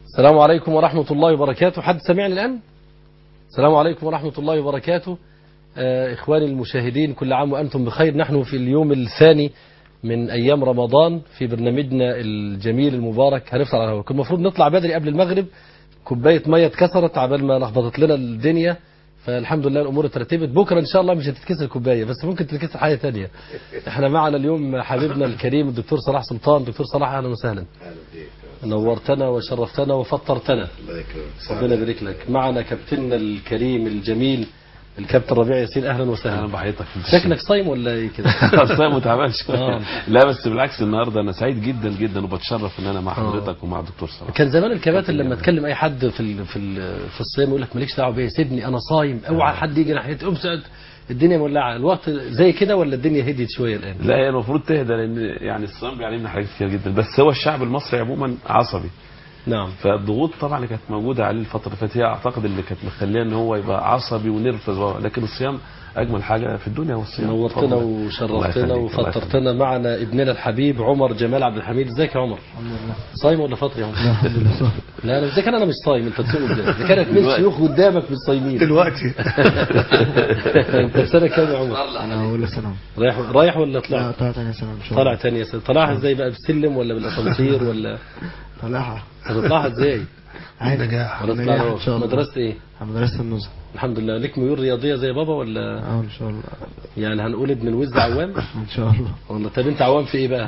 السلام عليكم ورحمة الله وبركاته حد سمعني الآن السلام عليكم ورحمة الله وبركاته آه إخواني المشاهدين كل عام وأنتم بخير نحن في اليوم الثاني من أيام رمضان في برنامجنا الجميل المبارك هنفطر على الهواء كان المفروض نطلع بدري قبل المغرب كوباية مية اتكسرت عبال ما لخبطت لنا الدنيا فالحمد لله الامور اترتبت بكره ان شاء الله مش هتتكسر كوبايه بس ممكن تتكسر حاجه ثانيه احنا معنا اليوم حبيبنا الكريم الدكتور صلاح سلطان دكتور صلاح اهلا وسهلا نورتنا وشرفتنا وفطرتنا ربنا يبارك لك معنا كابتننا الكريم الجميل الكابتن ربيع ياسين اهلا وسهلا اهلا بحضرتك شكلك صايم ولا ايه كده صايم وتعبان شوية. آه. لا بس بالعكس النهارده انا سعيد جدا جدا وبتشرف ان انا مع حضرتك ومع الدكتور صلاح كان زمان الكباتن لما تكلم اي حد في ال في ال في الصيام يقول لك مالكش دعوه بيا سيبني انا صايم اوعى حد يجي ناحيتي امسك الدنيا مولعه الوقت زي كده ولا الدنيا هديت شويه الان لا هي المفروض تهدى لان يعني الصيام بيعلمنا حاجات كتير جدا بس هو الشعب المصري عموما عصبي نعم فالضغوط طبعا اللي كانت موجوده عليه الفتره اللي فاتت هي اعتقد اللي كانت مخليه ان هو يبقى عصبي ونرفز و- لكن الصيام اجمل حاجه في الدنيا هو الصيام نورتنا اتفضل. الله وشرفتنا يخليك، الله يخليك. وفطرتنا معنا ابننا الحبيب عمر جمال عبد الحميد ازيك يا عمر صايم ولا فاطر يا عمر لا انا ازاي كان انا مش صايم انت تصوم ازاي اذا كانت من شيوخ قدامك مش صايمين دلوقتي انت في سنه كام يا عمر انا اول سنه رايح رايح ولا لا طلع طلعت انا سنه ان شاء طالع الله تاني يا سيدي طلعها ازاي بقى بالسلم ولا بالاسانسير ولا طالعها هتطلعها ازاي عادي نجاح ولا نجاح تطلع ان شاء الله مدرسه ايه مدرسه النزهه الحمد لله ليك ميول رياضيه زي بابا ولا اه ان شاء الله يعني هنقول ابن الوز عوام ان شاء الله ولا طب انت عوام في ايه بقى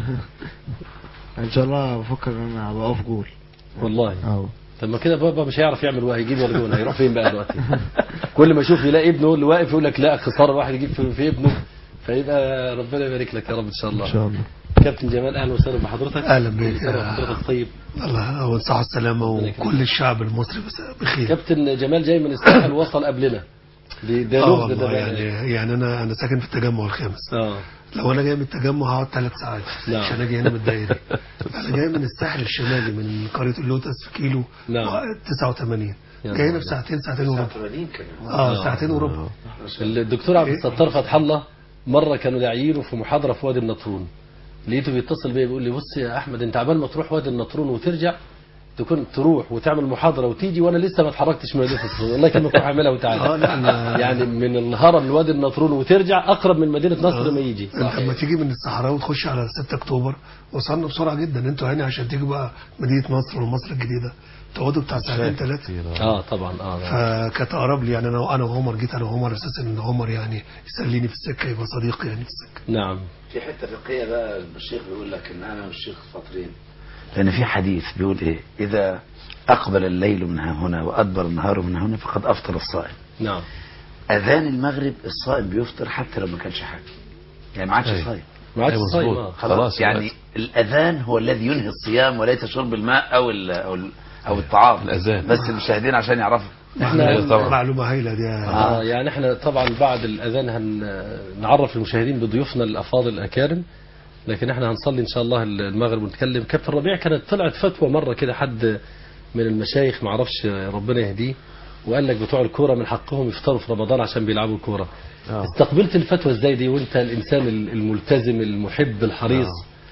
ان شاء الله بفكر ان انا ابقى اقف جول والله اه طب ما كده بابا مش هيعرف يعمل ولا هيجيب ولا جون هيروح فين بقى دلوقتي كل ما يشوف يلاقي ابنه اللي واقف يقول لك لا خساره واحد يجيب في, في ابنه فيبقى ربنا يبارك لك يا رب ان شاء الله ان شاء الله كابتن جمال اهلا وسهلا بحضرتك أهلا بك. كل سنة وحضرتك طيب الله والصحة والسلامة وكل الشعب المصري بس بخير كابتن جمال جاي من الساحل وصل قبلنا دي ده اه لغز والله ده يعني يعني انا انا ساكن في التجمع الخامس اه لو انا جاي من التجمع هقعد ثلاث ساعات نعم. عشان اجي هنا من الدايري انا جاي من الساحل الشمالي من قريه اللوتس في كيلو نعم. 89 يا جاي نهار هنا في ساعتين ساعتين وربع آه. اه ساعتين وربع الدكتور عبد الستار فتح الله مره كانوا داعيينه في محاضره في وادي النطرون لقيته بيتصل بيا بيقول لي بص يا احمد انت عبال ما تروح وادي النطرون وترجع تكون تروح وتعمل محاضره وتيجي وانا لسه ما اتحركتش من مدينه الصغير والله كان تروح اعملها اه وتعالى لا أنا- يعني من الهرم لوادي النطرون وترجع اقرب من مدينه نصر ما يجي انت لما تيجي من الصحراء وتخش على 6 اكتوبر وصلنا بسرعه جدا انتوا هنا عشان تيجوا بقى مدينه نصر ومصر الجديده تقعدوا بتاع ساعتين ثلاثه اه طبعا اه فكانت اقرب لي يعني انا انا وعمر جيت انا وعمر اساسا ان عمر يعني يسليني في السكه يبقى صديقي يعني في السكه نعم في حته فقهيه بقى الشيخ بيقول لك ان انا والشيخ فاطرين لان في حديث بيقول ايه اذا اقبل الليل من ها هنا وادبر النهار من ها هنا فقد افطر الصائم نعم اذان المغرب الصائم بيفطر حتى لو ما كانش حاجه يعني ما عادش أيوة. صايم ما عادش أيوة صايم مظبوط. آه. خلاص خلاص يعني الوقت. الاذان هو الذي ينهي الصيام وليس شرب الماء او ال او ال او الطعام الأذان. بس المشاهدين عشان يعرفوا احنا أيوة طبعا. معلومه هايله دي آه يعني احنا طبعا بعد الاذان هنعرف المشاهدين بضيوفنا الافاضل الاكارم لكن احنا هنصلي ان شاء الله المغرب ونتكلم كابتن ربيع كانت طلعت فتوى مره كده حد من المشايخ ما اعرفش ربنا يهديه وقال لك بتوع الكوره من حقهم يفطروا في رمضان عشان بيلعبوا كوره آه. استقبلت الفتوى ازاي دي وانت الانسان الملتزم المحب الحريص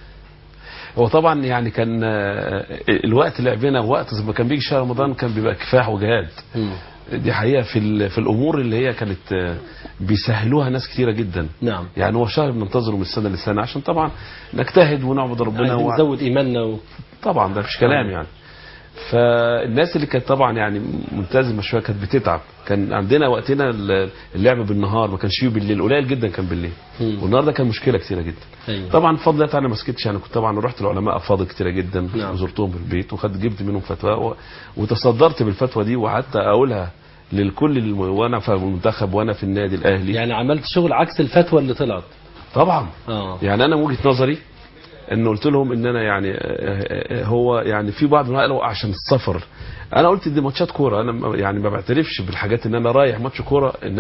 هو طبعا يعني كان آه، الوقت اللي لعبنا وقت زي ما كان بيجي شهر رمضان كان بيبقى كفاح وجهاد مم. دي حقيقه في ال- في الامور اللي هي كانت آه، بيسهلوها ناس كتيره جدا نعم يعني هو شهر بننتظره من السنه للسنه عشان طبعا نجتهد ونعبد ربنا عايزين و... نزود ايماننا و... طبعا ده مفيش كلام يعني فالناس اللي كانت طبعا يعني ملتزمه شويه كانت بتتعب كان عندنا وقتنا ال- اللعب بالنهار ما كانش فيه بالليل قليل جدا كان بالليل مم. والنهارده كان مشكله كتيره جدا أيوة. طبعا بفضل الله تعالى ما سكتش يعني كنت طبعا رحت العلماء افاضل كتيره جدا نعم. وزرتهم في البيت وخدت جبت منهم فتوى و... وتصدرت بالفتوى دي وقعدت اقولها للكل الم... وانا في المنتخب وانا في النادي الاهلي يعني عملت شغل عكس الفتوى اللي طلعت طبعا اه يعني انا من وجهه نظري ان قلت لهم ان انا يعني آه، آه، هو يعني في بعض الناس قالوا عشان السفر انا قلت دي ماتشات كوره انا ما- يعني ما بعترفش بالحاجات ان انا رايح ماتش كوره ان انا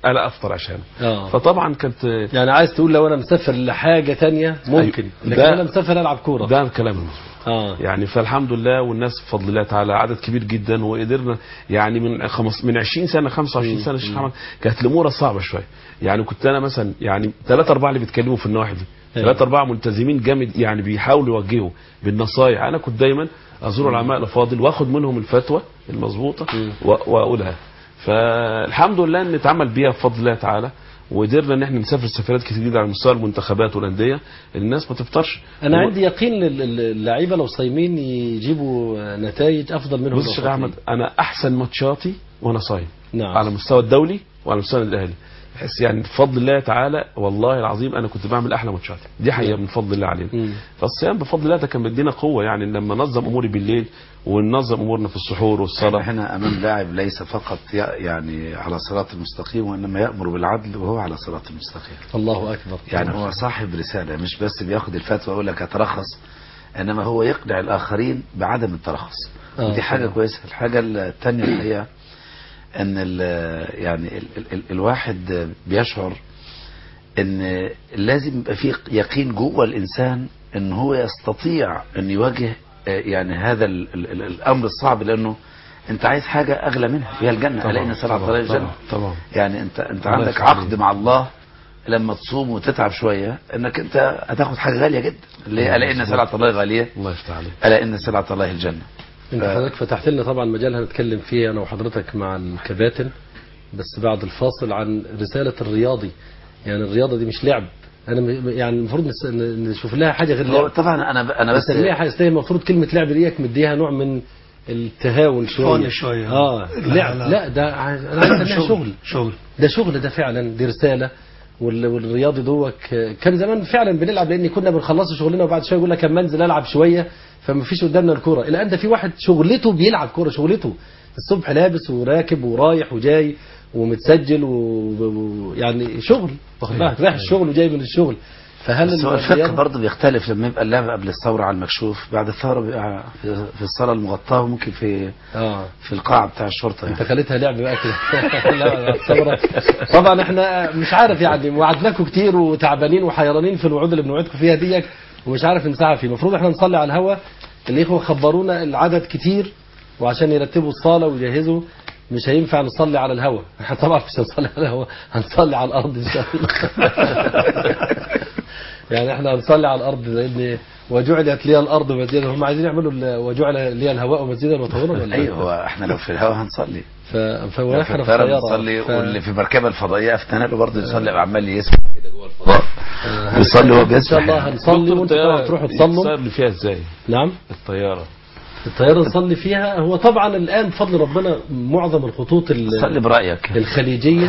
انا افطر عشانه اه فطبعا كانت يعني عايز تقول لو انا مسافر لحاجه تانية ممكن لكن ده- انا مسافر العب كوره ده الكلام اه يعني فالحمد لله والناس بفضل الله تعالى عدد كبير جدا وقدرنا يعني من خمس من 20 سنه 25 سنه الشيخ محمد كانت الامور صعبه شويه يعني كنت انا مثلا يعني ثلاثة أربعة اللي بيتكلموا في النواحي دي أيوة. ثلاثة أربعة ملتزمين جامد يعني بيحاولوا يوجهوا بالنصايح أنا كنت دايما أزور العلماء الأفاضل وآخد منهم الفتوى المظبوطة و- وأقولها فالحمد لله إن اتعمل بيها بفضل الله تعالى وقدرنا ان احنا نسافر سفرات كتير جدا على مستوى المنتخبات والانديه الناس ما تفطرش انا و- عندي يقين لل- لل- اللعيبه لو صايمين يجيبوا نتائج افضل منهم بص لو يا شيخ فاطرين. احمد انا احسن ماتشاتي وانا صايم نعم على المستوى الدولي وعلى مستوى النادي الاهلي بحس يعني بفضل الله تعالى والله العظيم انا كنت بعمل احلى ماتشاتي دي حقيقه من فضل الله علينا مم. فالصيام بفضل الله ده كان بيدينا قوه يعني لما نظم اموري بالليل وننظم امورنا في السحور والصلاه احنا امام لاعب ليس فقط ي- يعني على صراط المستقيم وانما يامر بالعدل وهو على صراط المستقيم الله اكبر يعني هو صاحب رساله مش بس بياخد الفتوى يقول لك اترخص انما هو يقنع الاخرين بعدم الترخص آه، ودي حاجه طبعا. كويسه الحاجه الثانيه الحقيقه ان ال يعني ال ال ال الواحد بيشعر ان لازم يبقى فيه يقين جوه الانسان ان هو يستطيع ان يواجه آه، يعني هذا ال ال ال الامر الصعب لانه انت عايز حاجه اغلى منها هي الجنه الا ان سبع طريق الجنه طبعا طبعا يعني انت انت الله عندك يفتح عقد عليك. مع الله لما تصوم وتتعب شويه انك انت هتاخد حاجه غاليه جدا اللي هي الا ان سلعه الله غاليه الله يفتح عليك الا ان سلعه الله الجنه انت حضرتك فتحت لنا طبعا مجال هنتكلم فيه انا وحضرتك مع الكباتن بس بعد الفاصل عن رساله الرياضي يعني الرياضه دي مش لعب انا م- يعني المفروض نس- ن- نشوف لها حاجه غير هو لعب طبعا انا انا بس نسميها حاجه تانية المفروض كلمه لعب ديك مديها نوع من التهاون شويه فن شوية. اه لا، لعب لا. لا ده عايز- انا عايز اسميها شغل شغل ده شغل ده فعلا دي رساله وال- والرياضي دوك كان زمان فعلا بنلعب لان كنا بنخلص شغلنا وبعد شويه يقول لك اما انزل العب شويه فما فيش قدامنا الكوره الان ده في واحد شغلته بيلعب كوره شغلته الصبح لابس وراكب ورايح وجاي ومتسجل ويعني شغل واخد بالك رايح الشغل وجاي من الشغل فهل بس هو الفقه الرياضة- برضه بيختلف لما يبقى اللعب قبل الثوره على المكشوف بعد الثوره بيبقى في في الصاله المغطاه وممكن في اه في القاعه بتاع الشرطه انت يعني. خليتها لعب بقى كده لا ثورة. طبعا احنا مش عارف يعني وعدناكم كتير وتعبانين وحيرانين في الوعود اللي بنوعدكم فيها ديك ومش عارف نسعى فيه المفروض احنا نصلي على الهوا الاخوه خبرونا العدد كتير وعشان يرتبوا الصاله ويجهزوا مش هينفع نصلي على الهوا احنا طبعا مش هنصلي على الهوا هنصلي على الارض ان شاء الله يعني احنا هنصلي على الارض لان وجعلت لي الارض مسجدا هم عايزين يعملوا ال- وجعل لي الهواء مسجدا وطهورا ولا ايوه هو احنا لو في الهوا هنصلي ف... لو في فاحنا في الطياره الطياره بنصلي ف... واللي في المركبه الفضائيه افتنا له برضه يصلي عمال يسمع كده جوه الفضاء آه، بيصلي وهو ان شاء الله بيسبح هنصلي وانتوا طبعا تروحوا تصلوا الصيام اللي فيها ازاي نعم الطياره الطياره نصلي فيها هو طبعا الان بفضل ربنا معظم الخطوط ال- صلي برايك الخليجيه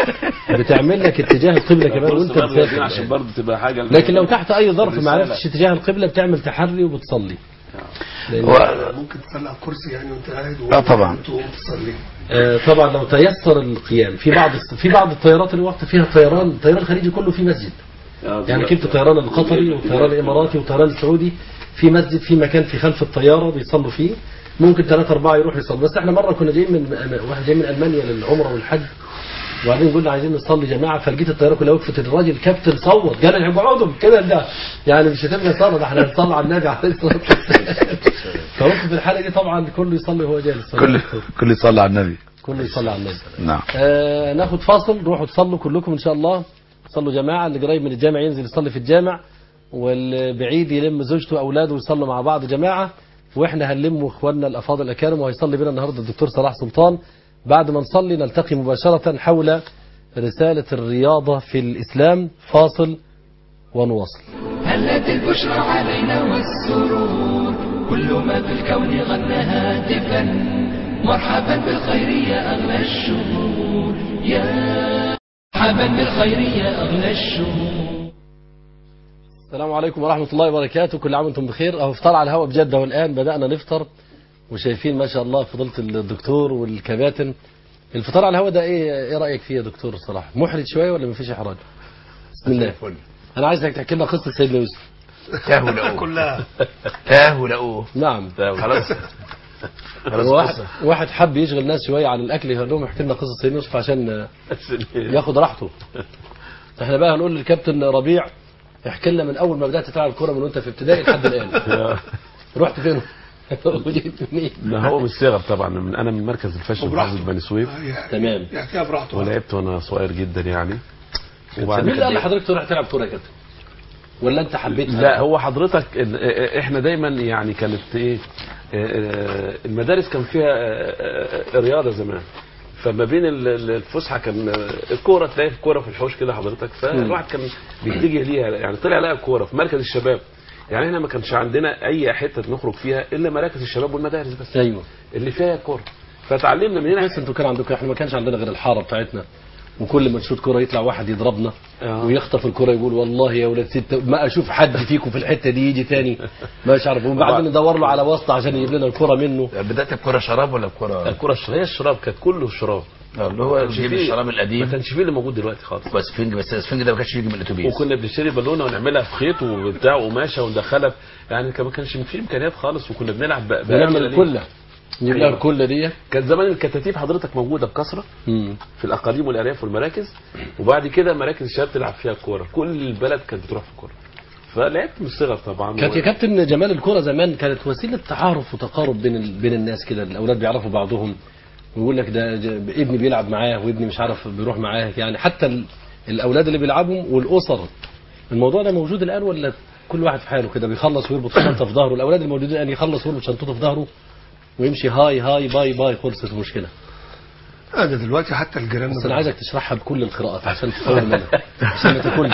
بتعمل لك اتجاه القبله كمان وانت بص برضه مسافر عشان برضه تبقى حاجه لكن لو تحت اي ظرف ما الرسالة. عرفتش اتجاه القبله بتعمل تحري وبتصلي لأن هو ممكن تصلي على الكرسي يعني وانت قاعد آه طبعا. وتقوم تصلي آه، طبعا لو تيسر القيام في بعض في بعض الطيارات الوقت فيها طيران الطيران الخليجي كله فيه مسجد يعني كنت طيران القطري وطيران الاماراتي وطيران السعودي في مسجد في مكان في خلف الطياره بيصلوا فيه ممكن ثلاثة أربعة يروحوا يصلوا بس احنا مرة كنا جايين من واحد جاي من ألمانيا للعمرة والحج وبعدين قلنا عايزين نصلي جماعة فلقيت الطيارة كلها وقفت الراجل كابتن صوت قال لهم اقعدوا كده ده يعني مش هتبقى صلاة ده احنا هنصلي على النبي عليه الصلاة والسلام فوقف في الحالة دي طبعا كله يصلي وهو جالس كل كل يصلي على النبي كله يصلي على النبي نعم آه ناخد فاصل روحوا تصلوا كلكم ان شاء الله صلوا جماعه اللي قريب من الجامع ينزل يصلي في الجامع والبعيد يلم زوجته واولاده ويصلوا مع بعض جماعه واحنا هنلم اخواننا الافاضل الاكارم وهيصلي بنا النهارده الدكتور صلاح سلطان بعد ما نصلي نلتقي مباشره حول رساله الرياضه في الاسلام فاصل ونواصل هلت البشرى علينا والسرور كل ما في الكون غنى هاتفا مرحبا بالخير يا أغلى الشهور يا مرحبا بالخير يا أغلى الشهور السلام عليكم ورحمة الله وبركاته كل عام وانتم بخير اهو افطار على الهواء بجدة والآن بدأنا نفطر وشايفين ما شاء الله فضيلة الدكتور والكباتن الفطار على الهواء ده ايه ايه رأيك فيه يا دكتور صلاح محرج شوية ولا مفيش احراج بسم الله انا عايزك تحكي لنا قصة سيدنا يوسف تاهوا لقوه كلها تاهوا لقوه نعم خلاص خلاص واحد قصة. واحد حب يشغل ناس شويه عن الاكل يقول لهم احكي لنا قصه سيدنا يوسف عشان ياخد راحته احنا بقى هنقول للكابتن ربيع احكي لنا من اول ما بدات تلعب كوره من وانت في ابتدائي لحد الان رحت فين وجيت منين ما هو مش صغر طبعا من انا من مركز الفشل وبراحته. محافظه بني سويف تمام. يحكيها براحته ولعبت وانا صغير جدا يعني مين اللي قال لحضرتك تروح تلعب كوره يا كابتن ولا انت حبيت لا هو حضرتك ال- احنا دايما يعني كانت ايه آه، المدارس كان فيها آه، آه، رياضه زمان فما بين ال- ال- الفسحه كان آه، الكوره تلاقي الكوره في الحوش كده حضرتك فالواحد كان بيتجه ليها يعني طلع لقى الكوره في مركز الشباب يعني احنا ما كانش عندنا اي حته نخرج فيها الا مراكز الشباب والمدارس بس ايوه اللي فيها كوره فتعلمنا من هنا كويس انتوا كان عندكم احنا ما كانش عندنا غير الحاره بتاعتنا وكل ما نشوط كوره يطلع واحد يضربنا آه. ويخطف الكوره يقول والله يا ولاد ست ما اشوف حد فيكم في الحته دي يجي تاني مش عارف وبعدين ندور له على واسطه عشان يجيب لنا الكوره منه بدات بكره شراب ولا بكره الكوره الش- هي الشراب كانت كله شراب اللي هو كانش الجيب فيه- الشراب ما القديم كانش فيه اللي موجود دلوقتي خالص بس فنج بس الاسفنج ده ما كانش يجي من الاتوبيس وكنا بنشتري بالونه ونعملها في خيط وبتاع وقماشه وندخلها في- يعني كان- ما كانش في امكانيات خالص وكنا بنلعب ب- بنعمل بأقل الكله نجيب لها أيوة. الكله دي كان زمان الكتاتيب حضرتك موجوده بكثره في الاقاليم والارياف والمراكز وبعد كده مراكز الشباب تلعب فيها الكوره كل البلد كانت بتروح في الكوره فلعبت من الصغر طبعا كانت يا و- كابتن جمال الكوره زمان كانت وسيله تعارف وتقارب بين ال... بين الناس كده الاولاد بيعرفوا بعضهم ويقول لك ده ج... ابني بيلعب معاه وابني مش عارف بيروح معاه يعني حتى ال... الاولاد اللي بيلعبوا والاسر الموضوع ده موجود الان ولا كل واحد في حاله كده بيخلص ويربط شنطه في ظهره الاولاد الموجودين الان يخلص ويربط شنطته في ظهره ويمشي هاي هاي باي باي خلصت المشكله انا دلوقتي حتى الجيران بس انا عايزك تشرحها بكل القراءات عشان تفهم منها عشان ما تاكلش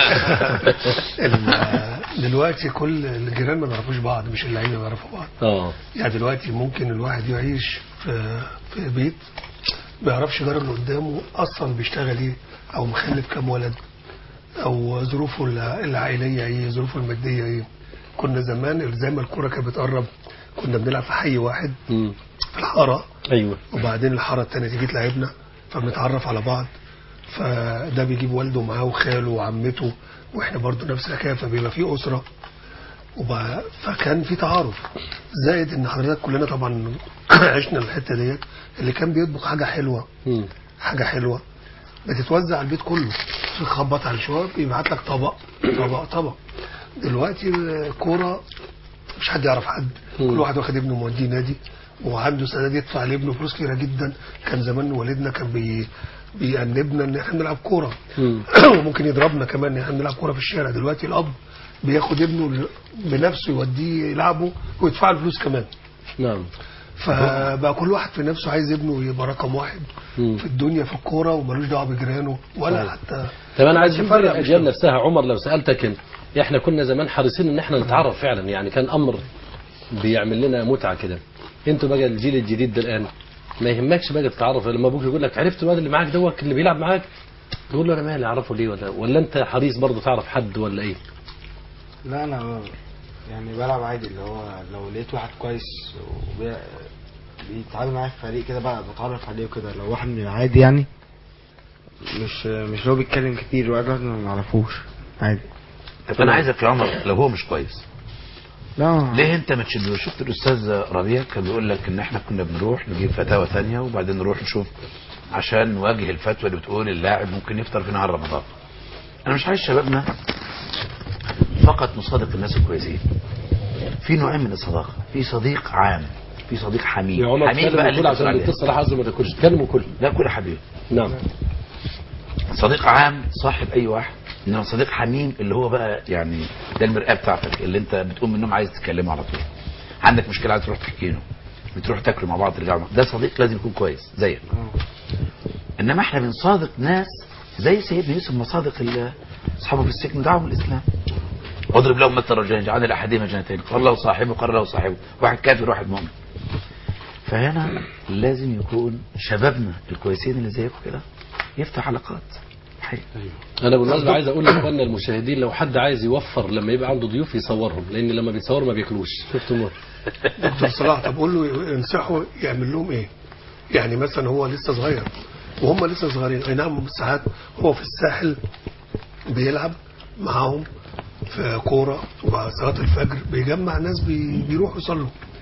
ال- دلوقتي كل الجيران ما بيعرفوش بعض مش اللعيبه بيعرفوا بعض اه يعني دلوقتي ممكن الواحد يعيش في في بيت ما يعرفش جار اللي قدامه اصلا بيشتغل ايه او مخلف كام ولد او ظروفه الع- العائليه ايه ظروفه الماديه ايه كنا زمان زي ما الكوره كانت بتقرب كنا بنلعب في حي واحد مم. في الحاره ايوه وبعدين الحاره التانيه تيجي تلعبنا فبنتعرف على بعض فده بيجيب والده معاه وخاله وعمته واحنا برضو نفس الحكايه فبيبقى في اسره وبقى فكان في تعارف زائد ان حضرتك كلنا طبعا عشنا الحته ديت اللي كان بيطبخ حاجه حلوه مم. حاجه حلوه بتتوزع على البيت كله تخبط على الشباب يبعت لك طبق طبق طبق دلوقتي الكوره مش حد يعرف حد كل واحد واخد ابنه موديه نادي وعنده استعداد يدفع لابنه فلوس كتيره جدا كان زمان والدنا كان بي بيأنبنا ان احنا نلعب كوره مم. وممكن يضربنا كمان ان احنا نلعب كوره في الشارع دلوقتي الاب بياخد ابنه بنفسه يوديه يلعبه ويدفع له فلوس كمان نعم فبقى كل واحد في نفسه عايز ابنه يبقى رقم واحد مم. في الدنيا في الكوره وملوش دعوه بجيرانه ولا حتى طب انا عايز اشوف تفرق الاجيال مش- نفسها عمر لو سالتك إن احنا كنا زمان حريصين ان احنا نتعرف فعلا يعني كان امر بيعمل لنا متعه كده انتوا بقى الجيل الجديد ده الان ما يهمكش بقى التعرف لما ابوك يقول لك عرفت الواد اللي معاك دوت اللي بيلعب معاك تقول له انا مالي اعرفه ليه ولا ولا انت حريص برضه تعرف حد ولا ايه لا انا يعني بلعب عادي اللي هو لو لقيت واحد كويس وبي- بيتعامل معايا في فريق كده بقى بتعرف عليه وكده لو واحد من عادي يعني مش مش اللي هو بيتكلم كتير واحد واحد ما نعرفوش عادي طب انا عايزك يا عمر لو هو مش كويس لا ليه انت ما تشد شفت الاستاذ ربيع كان بيقول لك ان احنا كنا بنروح نجيب فتاوى ثانيه وبعدين نروح نشوف عشان نواجه الفتوى اللي بتقول اللاعب ممكن يفطر في نهار رمضان انا مش عايز شبابنا فقط نصادق الناس الكويسين في نوعين من الصداقه في صديق عام في صديق حميم يا عمر حميم اتكلم بقى اللي وكل انت بتقول عشان عليه. القصه عايزه ما تاكلش اتكلم وكل لا كل حبيب نعم صديق عام صاحب اي واحد انما صديق حميم اللي هو بقى يعني ده المرآة بتاعتك اللي انت بتقوم من النوم عايز تكلمه على طول عندك مشكله عايز تروح تحكي له بتروح تاكلوا مع بعض ترجعوا مع- ده صديق لازم يكون كويس زيك انما احنا بنصادق ناس زي سيدنا يوسف مصادق ال- اصحابه في السجن دعوهم الاسلام اضرب لهم مثل رجلين جعل لاحدهما جنتين قال له صاحبه قال له صاحبه واحد كافر واحد مؤمن فهنا لازم يكون شبابنا الكويسين اللي زيكم كده يفتح علاقات حقيقي. انا بالمناسبه عايز اقول لاخواننا المشاهدين لو حد عايز يوفر لما يبقى عنده ضيوف يصورهم لان لما بيتصوروا ما بياكلوش شفتوا مر دكتور صلاح طب قول له انصحه يعمل لهم ايه؟ يعني مثلا هو لسه صغير وهم لسه صغيرين اي نعم ساعات هو في الساحل بيلعب معاهم في كوره وبعد صلاه الفجر بيجمع ناس بي- بيروحوا يصلوا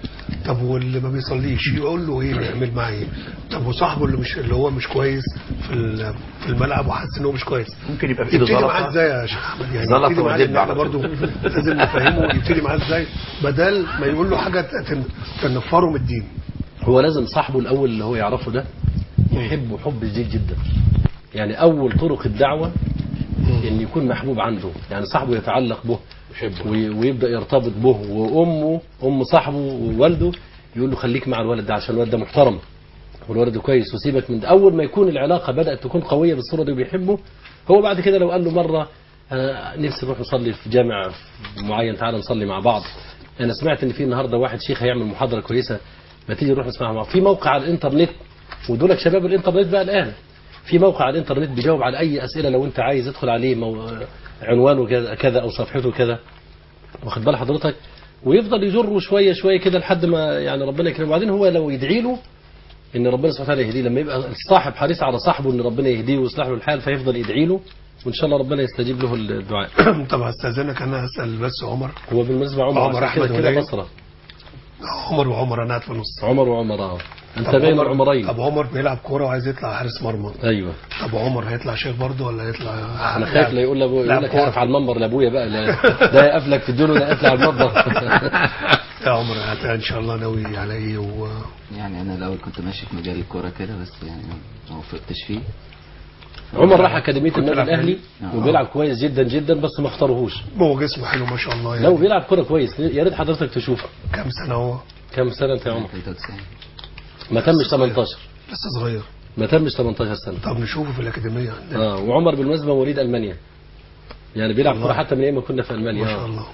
طب واللي ما بيصليش يقول له ايه يعمل معاه ايه طب وصاحبه اللي مش اللي هو مش كويس في ال- في الملعب وحاسس ان هو مش كويس ممكن يبقى في ايده يبتدي معاه زلطه ازاي يا شيخ احمد يعني زلطة يبتدي معاه ودب ان احنا على برضه لازم نفهمه يبتدي معاه ازاي بدل ما يقول له حاجه تن- تنفره من الدين هو لازم صاحبه الاول اللي هو يعرفه ده يحبه حب شديد جدا يعني اول طرق الدعوه ان يكون محبوب عنده يعني صاحبه يتعلق به يحبه. وي- ويبدا يرتبط به وامه ام صاحبه ووالده يقول له خليك مع الولد ده عشان الولد ده محترم والولد ده كويس وسيبك من ده اول ما يكون العلاقه بدات تكون قويه بالصوره دي وبيحبه هو بعد كده لو قال له مره آه، نفسي نروح نصلي في جامع معين تعالى نصلي مع بعض انا سمعت ان في النهارده واحد شيخ هيعمل محاضره كويسه ما تيجي نروح نسمعها مع بعض في موقع على الانترنت ودولك شباب الانترنت بقى الان في موقع على الانترنت بيجاوب على اي اسئله لو انت عايز ادخل عليه مو... عنوانه كذا كذا او صفحته كذا واخد بال حضرتك ويفضل يجره شويه شويه كده لحد ما يعني ربنا يكرمه وبعدين هو لو يدعي له ان ربنا سبحانه وتعالى يهديه لما يبقى الصاحب حريص على صاحبه ان ربنا يهديه ويصلح له الحال فيفضل يدعي له وان شاء الله ربنا يستجيب له الدعاء طب استاذنك انا هسال بس عمر هو بالنسبه عمر عمر عشان كده أحمد كده وليد. بصره عمر وعمر انا قاعد في النص عمر وعمر اه انت طب بين عمر- العمرين طب عمر بيلعب كوره وعايز يطلع حارس مرمى ايوه طب عمر هيطلع شيخ برضه ولا هيطلع انا خايف لا يقول لابو لاعب يقول لك كورة. اقف على المنبر لابويا بقى لا ده يقفلك في الدنيا ده يقفل على المنبر يا عمر هت- ان شاء الله ناوي على ايه و... يعني انا الاول كنت ماشي في مجال الكوره كده بس يعني ما وفقتش فيه عمر راح اكاديميه كنت النادي بلعب الاهلي آه. وبيلعب كويس جدا جدا بس ما اختاروهوش هو جسمه حلو ما شاء الله لو يعني بيلعب كوره كويس يا ريت حضرتك تشوفه كام سنه هو كم سنه انت يا عمر 93 ما تمش 18 لسه صغير ما تمش 18 سنه طب نشوفه في الاكاديميه عندنا اه وعمر بالمناسبه مواليد المانيا يعني بيلعب كوره حتى من ايام ما كنا في المانيا ما شاء آه. الله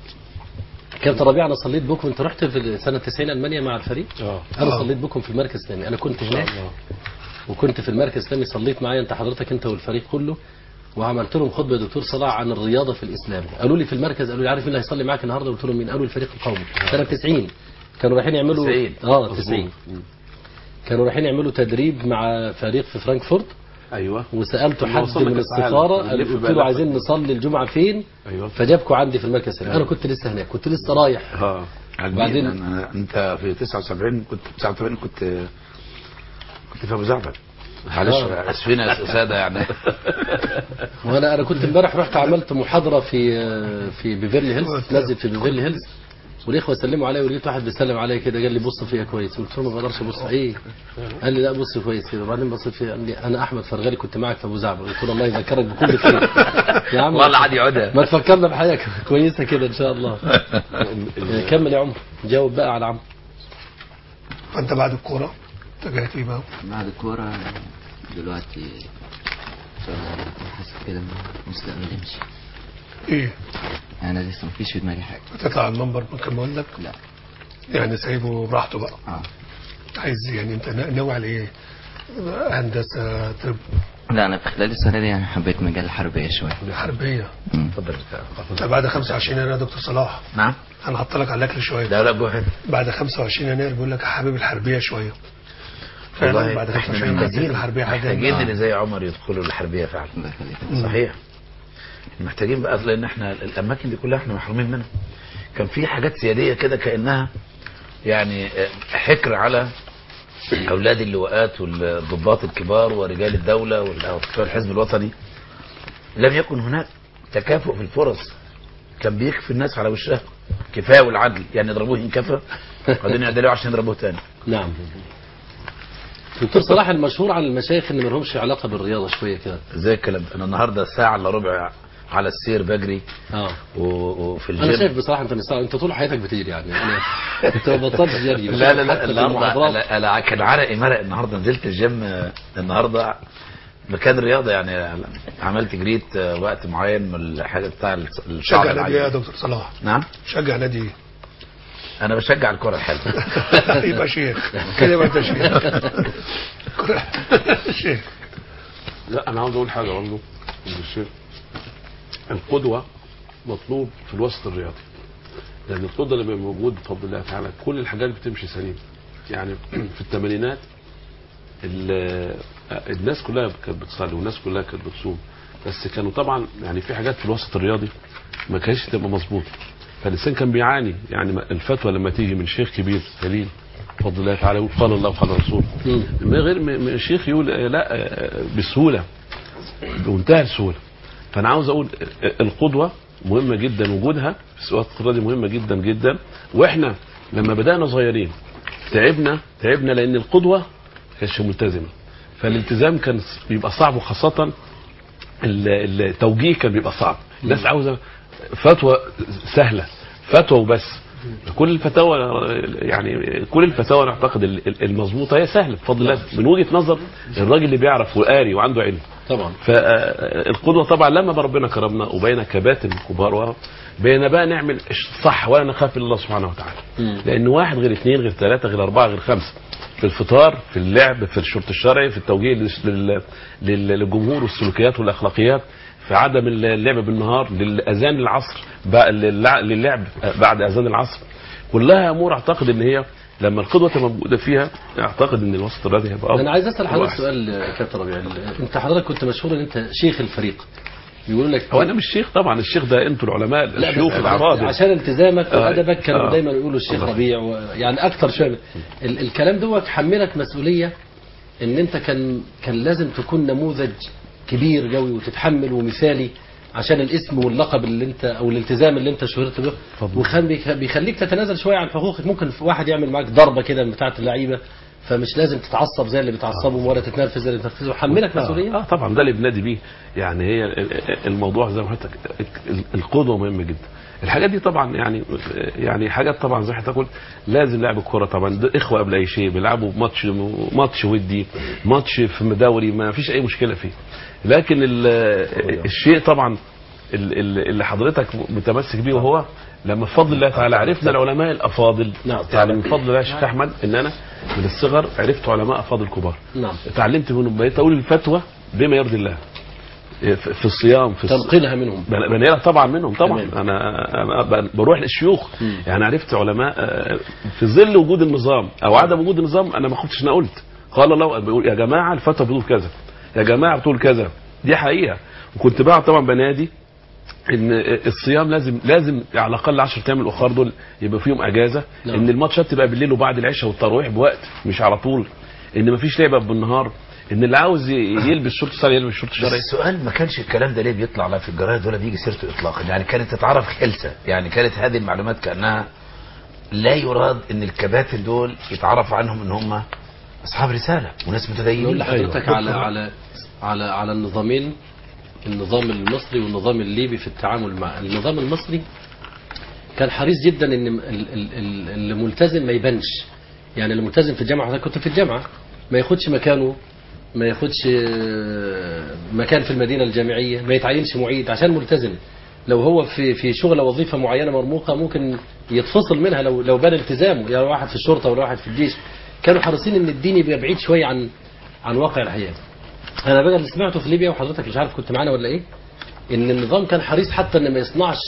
كابتن ربيع انا صليت بكم انت رحت في سنه 90 المانيا مع الفريق اه انا آه. صليت بكم في المركز الثاني انا كنت ان شاء هناك الله وكنت في المركز الثاني صليت معايا انت حضرتك انت والفريق كله وعملت لهم خطبه يا دكتور صلاح عن الرياضه في الاسلام قالوا لي في المركز قالوا لي عارف مين اللي هيصلي معاك النهارده قلت لهم مين قالوا الفريق القومي سنه 90 كانوا رايحين يعملوا 90. اه 90 كانوا رايحين يعملوا تدريب مع فريق في فرانكفورت ايوه وسالته كنا حد وصلنا من كأس عالم. السفاره بنلف قلت بقى له لفة عايزين كده. نصلي الجمعه فين ايوه فجابكم عندي في المركز الثاني انا كنت لسه هناك كنت لسه رايح اه بعدين- بعدين أنا انت في 79 كنت 89 كنت كنت في ابو زعبل معلش آه. اسفين يا ساده يعني وانا انا كنت امبارح رحت عملت محاضره في في بيفيرلي هيلز نزل في بيفيرلي هيلز والاخوه سلموا عليا ولقيت واحد بيسلم عليا كده قال لي بص فيها كويس قلت له ما بقدرش ابص ايه قال لي لا بص كويس كده وبعدين بصيت فيها قال لي انا احمد فرغلي كنت معك في ابو زعبل قلت له الله يذكرك بكل خير يا عم والله عاد يعودها ما تفكرنا بحياه كويسه كده ان شاء الله كمل يا عمر جاوب بقى على عمرو فانت بعد الكوره اتجهت ايه بقى؟ بعد الكوره دلوقتي ان شاء الله حاسس كده ان المستقبل يمشي ايه؟ انا لسه مفيش في دماغي حاجه هتطلع على المنبر ما كان بقول لك لا يعني سايبه براحته بقى اه عايز يعني انت ناوي على ايه؟ هندسه طب لا انا في خلال السنه دي يعني حبيت مجال الحربيه شويه حربيه مم. اتفضل طب بعد 25 يناير يا دكتور صلاح نعم انا هحط لك على الاكل شويه لا لا جو ahead. بعد 25 يناير بيقول لك يا حبيب الحربيه شويه فعلا والله بعد احنا 25 يناير محتاجين الحربيه حاجه محتاجين اللي زي عمر يدخلوا الحربيه فعلا الله يخليك صحيح محتاجين بقى لان احنا الاماكن دي كلها احنا محرومين منها كان في حاجات سياديه كده كانها يعني آه، حكر على اولاد اللواءات والضباط الكبار ورجال الدوله وبتوع الحزب الوطني لم يكن هناك تكافؤ في الفرص كان بيكفي الناس على وشها كفايه والعدل يعني يضربوه ان كفى بعدين يعدلوه عشان يضربوه تاني نعم دكتور صلاح المشهور عن المشايخ ان ما لهمش علاقه بالرياضه شويه كده زي الكلام ده. انا النهارده ساعه الا ربع على السير بجري اه و- وفي انا شايف الجيم بصراحه انت مش انت طول حياتك بتجري يعني انا انت ما بطلتش جري لا لا لا حتى في النهارده المحاضرات لا لا كان عرقي مرق النهارده نزلت الجيم آه، النهارده مكان رياضه يعني عملت جريت آه، وقت معين من الحاجه بتاع الص- الشعب شجع نادي ايه يا العالي دكتور صلاح نعم شجع نادي ايه انا بشجع الكره الحلوه يبقى شيخ كده يبقى انت شيخ كرة- شيخ لا انا عاوز اقول حاجه برضه للشيخ القدوه مطلوب في الوسط الرياضي لان القدوه لما يبقى موجود بفضل الله تعالى كل الحاجات بتمشي سليم يعني في الثمانينات ال- الناس كلها كانت بتصلي والناس كلها كانت بتصوم بس كانوا طبعا يعني في حاجات في الوسط الرياضي ما كانتش تبقى مظبوطه فالانسان كان بيعاني يعني ما- الفتوى لما تيجي من شيخ كبير جليل بفضل الله تعالى يقول قال الله وقال الرسول مم. من غير م- م- شيخ يقول آه، لا آه، بسهوله بمنتهى السهوله فانا عاوز اقول آه، القدوه مهمه جدا وجودها في السؤال القدرة مهمه جدا جدا واحنا لما بدانا صغيرين تعبنا تعبنا لان القدوه كانتش ملتزمه فالالتزام كان بيبقى صعب وخاصه ال- التوجيه كان بيبقى صعب الناس عاوزه فتوى سهله فتوى وبس كل الفتاوى يعني كل الفتاوى انا اعتقد ال- ال- المظبوطه هي سهله بفضل الله من وجهه نظر الراجل اللي بيعرف وقاري وعنده علم طبعا فالقدوه طبعا لما ربنا كرمنا وبين كباتن كبار بين بقى نعمل صح ولا نخاف الا الله سبحانه وتعالى مم. لان واحد غير اثنين غير ثلاثه غير اربعه غير خمسه في الفطار في اللعب في الشرط الشرعي في التوجيه لل- لل- لل- للجمهور والسلوكيات والاخلاقيات في عدم اللعب بالنهار للاذان العصر بقى للع- للعب بعد اذان العصر كلها امور اعتقد ان هي لما القدوه تبقى موجوده فيها اعتقد ان الوسط الرياضي هيبقى أفضل. انا عايز اسال حضرتك وأحسن. سؤال يا كابتن ربيع انت حضرتك كنت مشهور ان انت شيخ الفريق بيقولوا لك هو انا مش شيخ طبعا الشيخ ده انتوا العلماء لا الشيوخ بس الافاضل عشان التزامك آه. وادبك كانوا آه. دايما يقولوا الشيخ ربيع و... يعني اكتر شويه من- ال... الكلام دوت حملك مسؤوليه ان انت كان كان لازم تكون نموذج كبير قوي وتتحمل ومثالي عشان الاسم واللقب اللي انت او الالتزام اللي انت شهرت به وخان بيخ- بيخليك تتنازل شويه عن حقوقك ممكن في واحد يعمل معاك ضربه كده من بتاعه اللعيبه فمش لازم تتعصب زي اللي بيتعصبوا ولا تتنرفز زي اللي بيتنرفزوا حملك مسؤوليه اه طبعا ده اللي بنادي بيه يعني هي ال- ال- الموضوع زي ما حضرتك ال- القدوه مهمه جدا الحاجات دي طبعا يعني يعني حاجات طبعا زي ما حضرتك قلت لازم لعب الكوره طبعا ده اخوه قبل اي شيء بيلعبوا ماتش ماتش ودي ماتش في دوري ما فيش اي مشكله فيه لكن ال- الشيء طبعا ال- ال- اللي حضرتك متمسك بيه وهو لما بفضل الله تعالى عرفنا العلماء الافاضل نعم. يعني من فضل الله يا شيخ احمد ان انا من الصغر عرفت علماء افاضل كبار نعم اتعلمت منهم بقيت اقول الفتوى بما يرضي الله في في الصيام في الص... تنقلها منهم بن- بنقلها طبعا منهم طبعا تمام. انا انا ب- بروح للشيوخ مم. يعني عرفت علماء آه، في ظل وجود النظام او عدم وجود النظام انا ما كنتش انا قلت قال الله بيقول يا جماعه الفتوى بتقول كذا يا جماعه بتقول كذا دي حقيقه وكنت بقى طبعا بنادي ان الصيام لازم لازم على الاقل 10 ايام الاخر دول يبقى فيهم اجازه نعم. ان الماتشات تبقى بالليل وبعد العشاء والتراويح بوقت مش على طول ان مفيش لعبه بالنهار ان اللي عاوز ي- يلبس شورت شرعي يلبس شورت بس شرعي السؤال ما كانش الكلام ده ليه بيطلع لا في الجرايد ولا بيجي سيرته اطلاقا يعني كانت تتعرف خلسه يعني كانت هذه المعلومات كانها لا يراد ان الكباتن دول يتعرف عنهم ان هم اصحاب رساله وناس نقول متدينين لحضرتك على على على على النظامين النظام المصري والنظام الليبي في التعامل مع النظام المصري كان حريص جدا ان ال- ال- ال- اللي ملتزم ما يبانش يعني اللي ملتزم في الجامعه حضرتك كنت في الجامعه ما ياخدش مكانه ما ياخدش آه، مكان في المدينه الجامعيه ما يتعينش معيد عشان ملتزم لو هو في في شغله وظيفه معينه مرموقه ممكن يتفصل منها لو لو بان التزامه يعني واحد في الشرطه ولا واحد في الجيش كانوا حريصين ان الدين يبقى بعيد شويه عن عن واقع الحياه انا بقى اللي سمعته في ليبيا وحضرتك مش عارف كنت معانا ولا ايه ان النظام كان حريص حتى ان ما يصنعش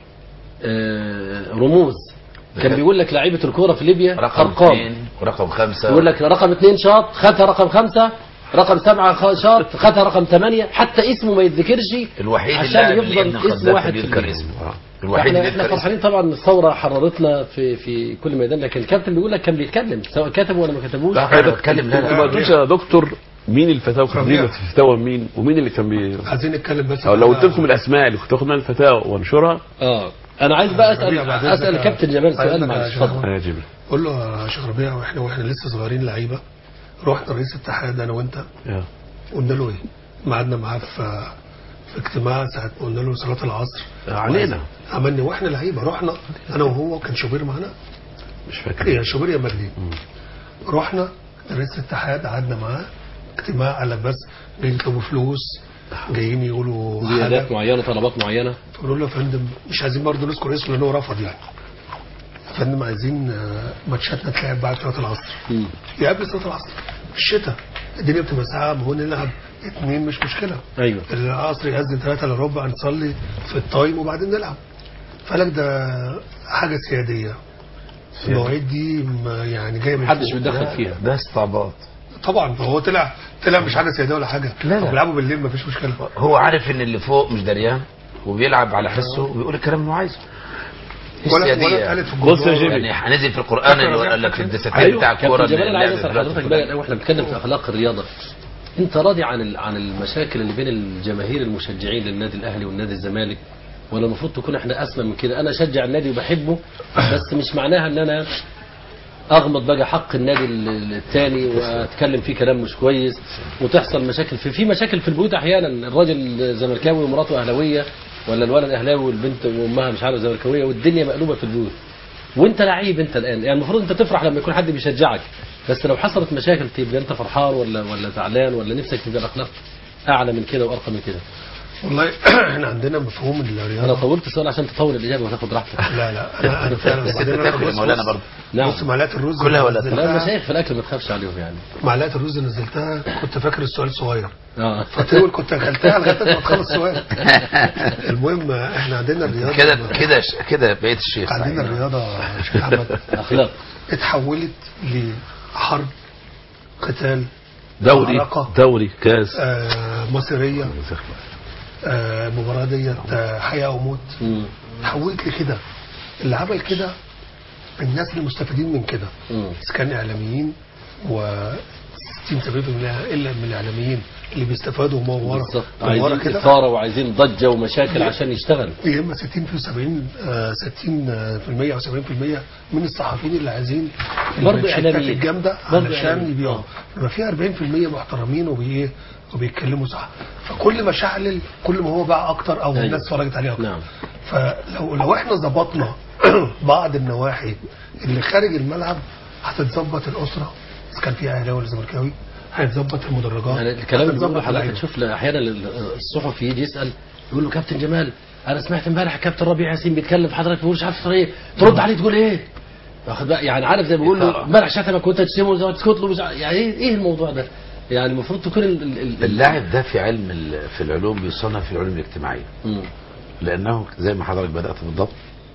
آه، رموز كان بيقول لك لعيبه الكوره في ليبيا رقم ارقام اثنين ورقم خمسه يقول لك رقم اثنين شاط خدها رقم خمسة رقم سبعة خ- شاط خدها رقم ثمانية حتى اسمه ما يتذكرش الوحيد عشان اللاعب اللي يفضل ابن اسم قذافي واحد في بيذكر الليل. اسمه الوحيد احنا اللي احنا بيذكر اسمه فرحانين طبعا إن الثوره حررتنا في في كل ميدان لكن الكابتن بيقول لك كان بيتكلم سواء كتب ولا ما كتبوش لا انا بتكلم لا انت ما لا قلتوش يا دكتور مين الفتاوى كنت ربيع. في الفتاوى مين ومين اللي كان بي عايزين نتكلم بس او لو على- قلت لكم الاسماء اللي كنت باخد منها الفتاوى وانشرها اه انا عايز بقى اسال ربيع بعد اسال إذنك الكابتن جمال بعد سؤال إذنك يا معلش شيخ اتفضل يا جبريل قول له يا شيخ ربيع واحنا واحنا لسه صغيرين لعيبه رحنا رئيس الاتحاد انا وانت يا. قلنا له ايه؟ قعدنا معاه في في اجتماع ساعه ما قلنا له صلاه العصر علينا عملنا واحنا لعيبه رحنا انا وهو كان شوبير معانا مش فاكر يا شوبير يا مجدي رحنا رئيس الاتحاد قعدنا معاه اجتماع قال لك بس جايين يطلبوا فلوس جايين يقولوا زيادات حاجه معينه طلبات معينه فقالوا له يا فندم مش عايزين برضه نذكر اسمه لان هو رفض يعني يا فندم عايزين آه، ماتشاتنا تلعب بعد صلاه العصر مم. يا قبل صلاه العصر في الشتاء الدنيا بتبقى ساعه ما هو نلعب اتنين مش مشكله ايوه العصر يأذن ثلاثة الا ربع نصلي في التايم وبعدين نلعب فقال ده حاجه سياديه المواعيد دي ما يعني جايه من محدش فوق. بيتدخل فيها ده استعباط طبعا هو طلع طلع مش حاجه سياديه ولا حاجه لا، لا. طب بيلعبوا بالليل ما فيش مشكله هو عارف ان اللي فوق مش دريان وبيلعب على حسه وبيقول الكلام اللي هو عايزه ولا السيادية. ولا اتقالت في بص يا الجمهور. جيمي. يعني هنزل في القرآن اللي قال لك في الدساتير أيوة. بتاع الكورة كابتن جمال اللي انا عايز اللعب اسال دلوقتي حضرتك كلها. بقى واحنا بنتكلم في اخلاق الرياضه انت راضي عن ال- عن المشاكل اللي بين الجماهير المشجعين للنادي الاهلي والنادي الزمالك ولا المفروض تكون احنا اسمى من كده انا اشجع النادي وبحبه بس مش معناها ان انا اغمض بقى حق النادي ال- ال- التاني واتكلم فيه كلام مش كويس وتحصل مشاكل في في مشاكل في البيوت احيانا الراجل زملكاوي ومراته اهلاويه ولا الولد اهلاوي والبنت وامها مش عارف زملكاويه والدنيا مقلوبه في البيوت وانت لعيب انت الان يعني المفروض انت تفرح لما يكون حد بيشجعك بس لو حصلت مشاكل تبقى انت فرحان ولا ولا زعلان ولا نفسك تبقى الاخلاق اعلى من كده وارقى من كده والله احنا عندنا مفهوم انا الرياضه طولت السؤال عشان تطول الاجابه وتاخد راحتك لا لا انا انا فعلا بس وبعدين أنا تاكل يا بص- مولانا بص- برضه نعم بص معلقه الرز كلها اللي ولا لا نزلتها- المشايخ في الاكل ما تخافش عليهم يعني معلقه الرز اللي نزلتها كنت فاكر السؤال صغير اه فتقول كنت اكلتها لغايه ما تخلص السؤال المهم احنا عندنا الرياضه كده كده كده بقيت الشيخ عندنا صحيح. الرياضه يا شيخ احمد اخلاق اتحولت لحرب قتال دوري معركة. دوري كاس آه مصيريه آه مباراه ديت آه، حياه وموت مم. اتحولت لكده اللي عمل كده الناس اللي مستفيدين من كده مم. اذا كان اعلاميين و 60 70% الا من الاعلاميين اللي بيستفادوا وهم ورا بالظبط من ورا عايزين كده اثاره وعايزين ضجه ومشاكل عشان يشتغل يا اما 60 في 70 آه، 60% او 70% من الصحفيين اللي عايزين برضه المنشطات إعلاميين. الجامده برضه علشان إعلاميين. يبيعوا آه. يبقى في 40% محترمين وبي وبيتكلموا صح فكل ما شعلل كل ما هو باع اكتر او أيوة. الناس اتفرجت عليه اكتر نعم فلو لو احنا ظبطنا بعض النواحي اللي خارج الملعب هتتظبط الاسره اذا كان فيها اهلاوي ولا زملكاوي هيتظبط المدرجات يعني الكلام اللي هتتظبط بيقوله حضرتك اللعيبة. شوف ل- احيانا ال- الصحفي يجي يسال يقول له كابتن جمال انا سمعت امبارح كابتن ربيع ياسين بيتكلم في حضرتك بيقول مش عارف ايه ترد عليه تقول ايه واخد بقى يعني عارف زي ما بيقول له امبارح شتمك وانت تشتمه زي ما تسكت له مش عارف- يعني ايه ايه الموضوع ده؟ يعني المفروض تكون ال ال ال اللاعب ده في علم ال- في العلوم بيصنف في العلوم الاجتماعيه مم. لانه زي ما حضرتك بدات بالضبط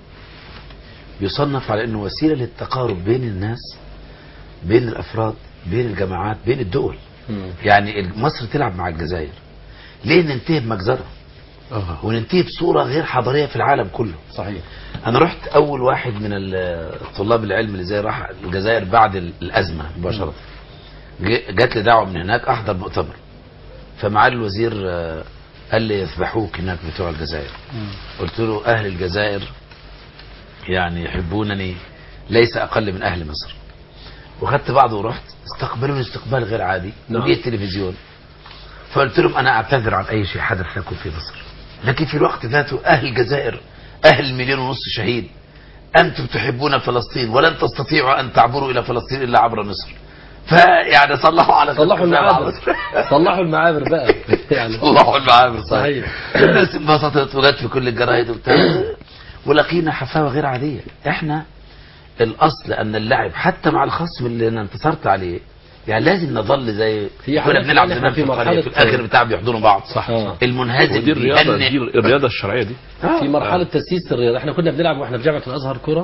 بيصنف على انه وسيله للتقارب بين الناس بين الافراد بين الجماعات بين الدول مم. يعني مصر تلعب مع الجزائر ليه ننتهي بمجزره اه وننتهي بصوره غير حضاريه في العالم كله صحيح انا رحت اول واحد من ال- طلاب العلم اللي زي راح الجزائر بعد ال- الازمه مباشره ج- جات لي دعوه من هناك احضر مؤتمر فمعالي الوزير آه، قال لي يذبحوك هناك بتوع الجزائر قلت له اهل الجزائر يعني يحبونني ليس اقل من اهل مصر وخدت بعض ورحت استقبلوني استقبال غير عادي نعم. وجيت التلفزيون فقلت لهم انا اعتذر عن اي شيء حدث لكم في مصر لكن في الوقت ذاته اهل الجزائر اهل المليون ونص شهيد انتم تحبون فلسطين ولن تستطيعوا ان تعبروا الى فلسطين الا عبر مصر فيعني صلحوا على صلحوا خلق الله المعابر مصر. صلحوا المعابر بقى يعني صلحوا المعابر صحيح. الناس انبسطت وجت في كل الجرايد وبتاع ولقينا حفاوه غير عاديه احنا الاصل ان اللعب حتى مع الخصم اللي انا انتصرت عليه يعني لازم نظل زي هي كنا حضرتك بنلعب يعني زمان إحنا في في القريه في مرحلة- الاخر بتاع بيحضنوا بعض صح آه. المنهزم ودي الرياضه بيهنئ. دي الرياضه الشرعيه دي في مرحله تاسيس الرياضه احنا كنا بنلعب واحنا في جامعه الازهر كره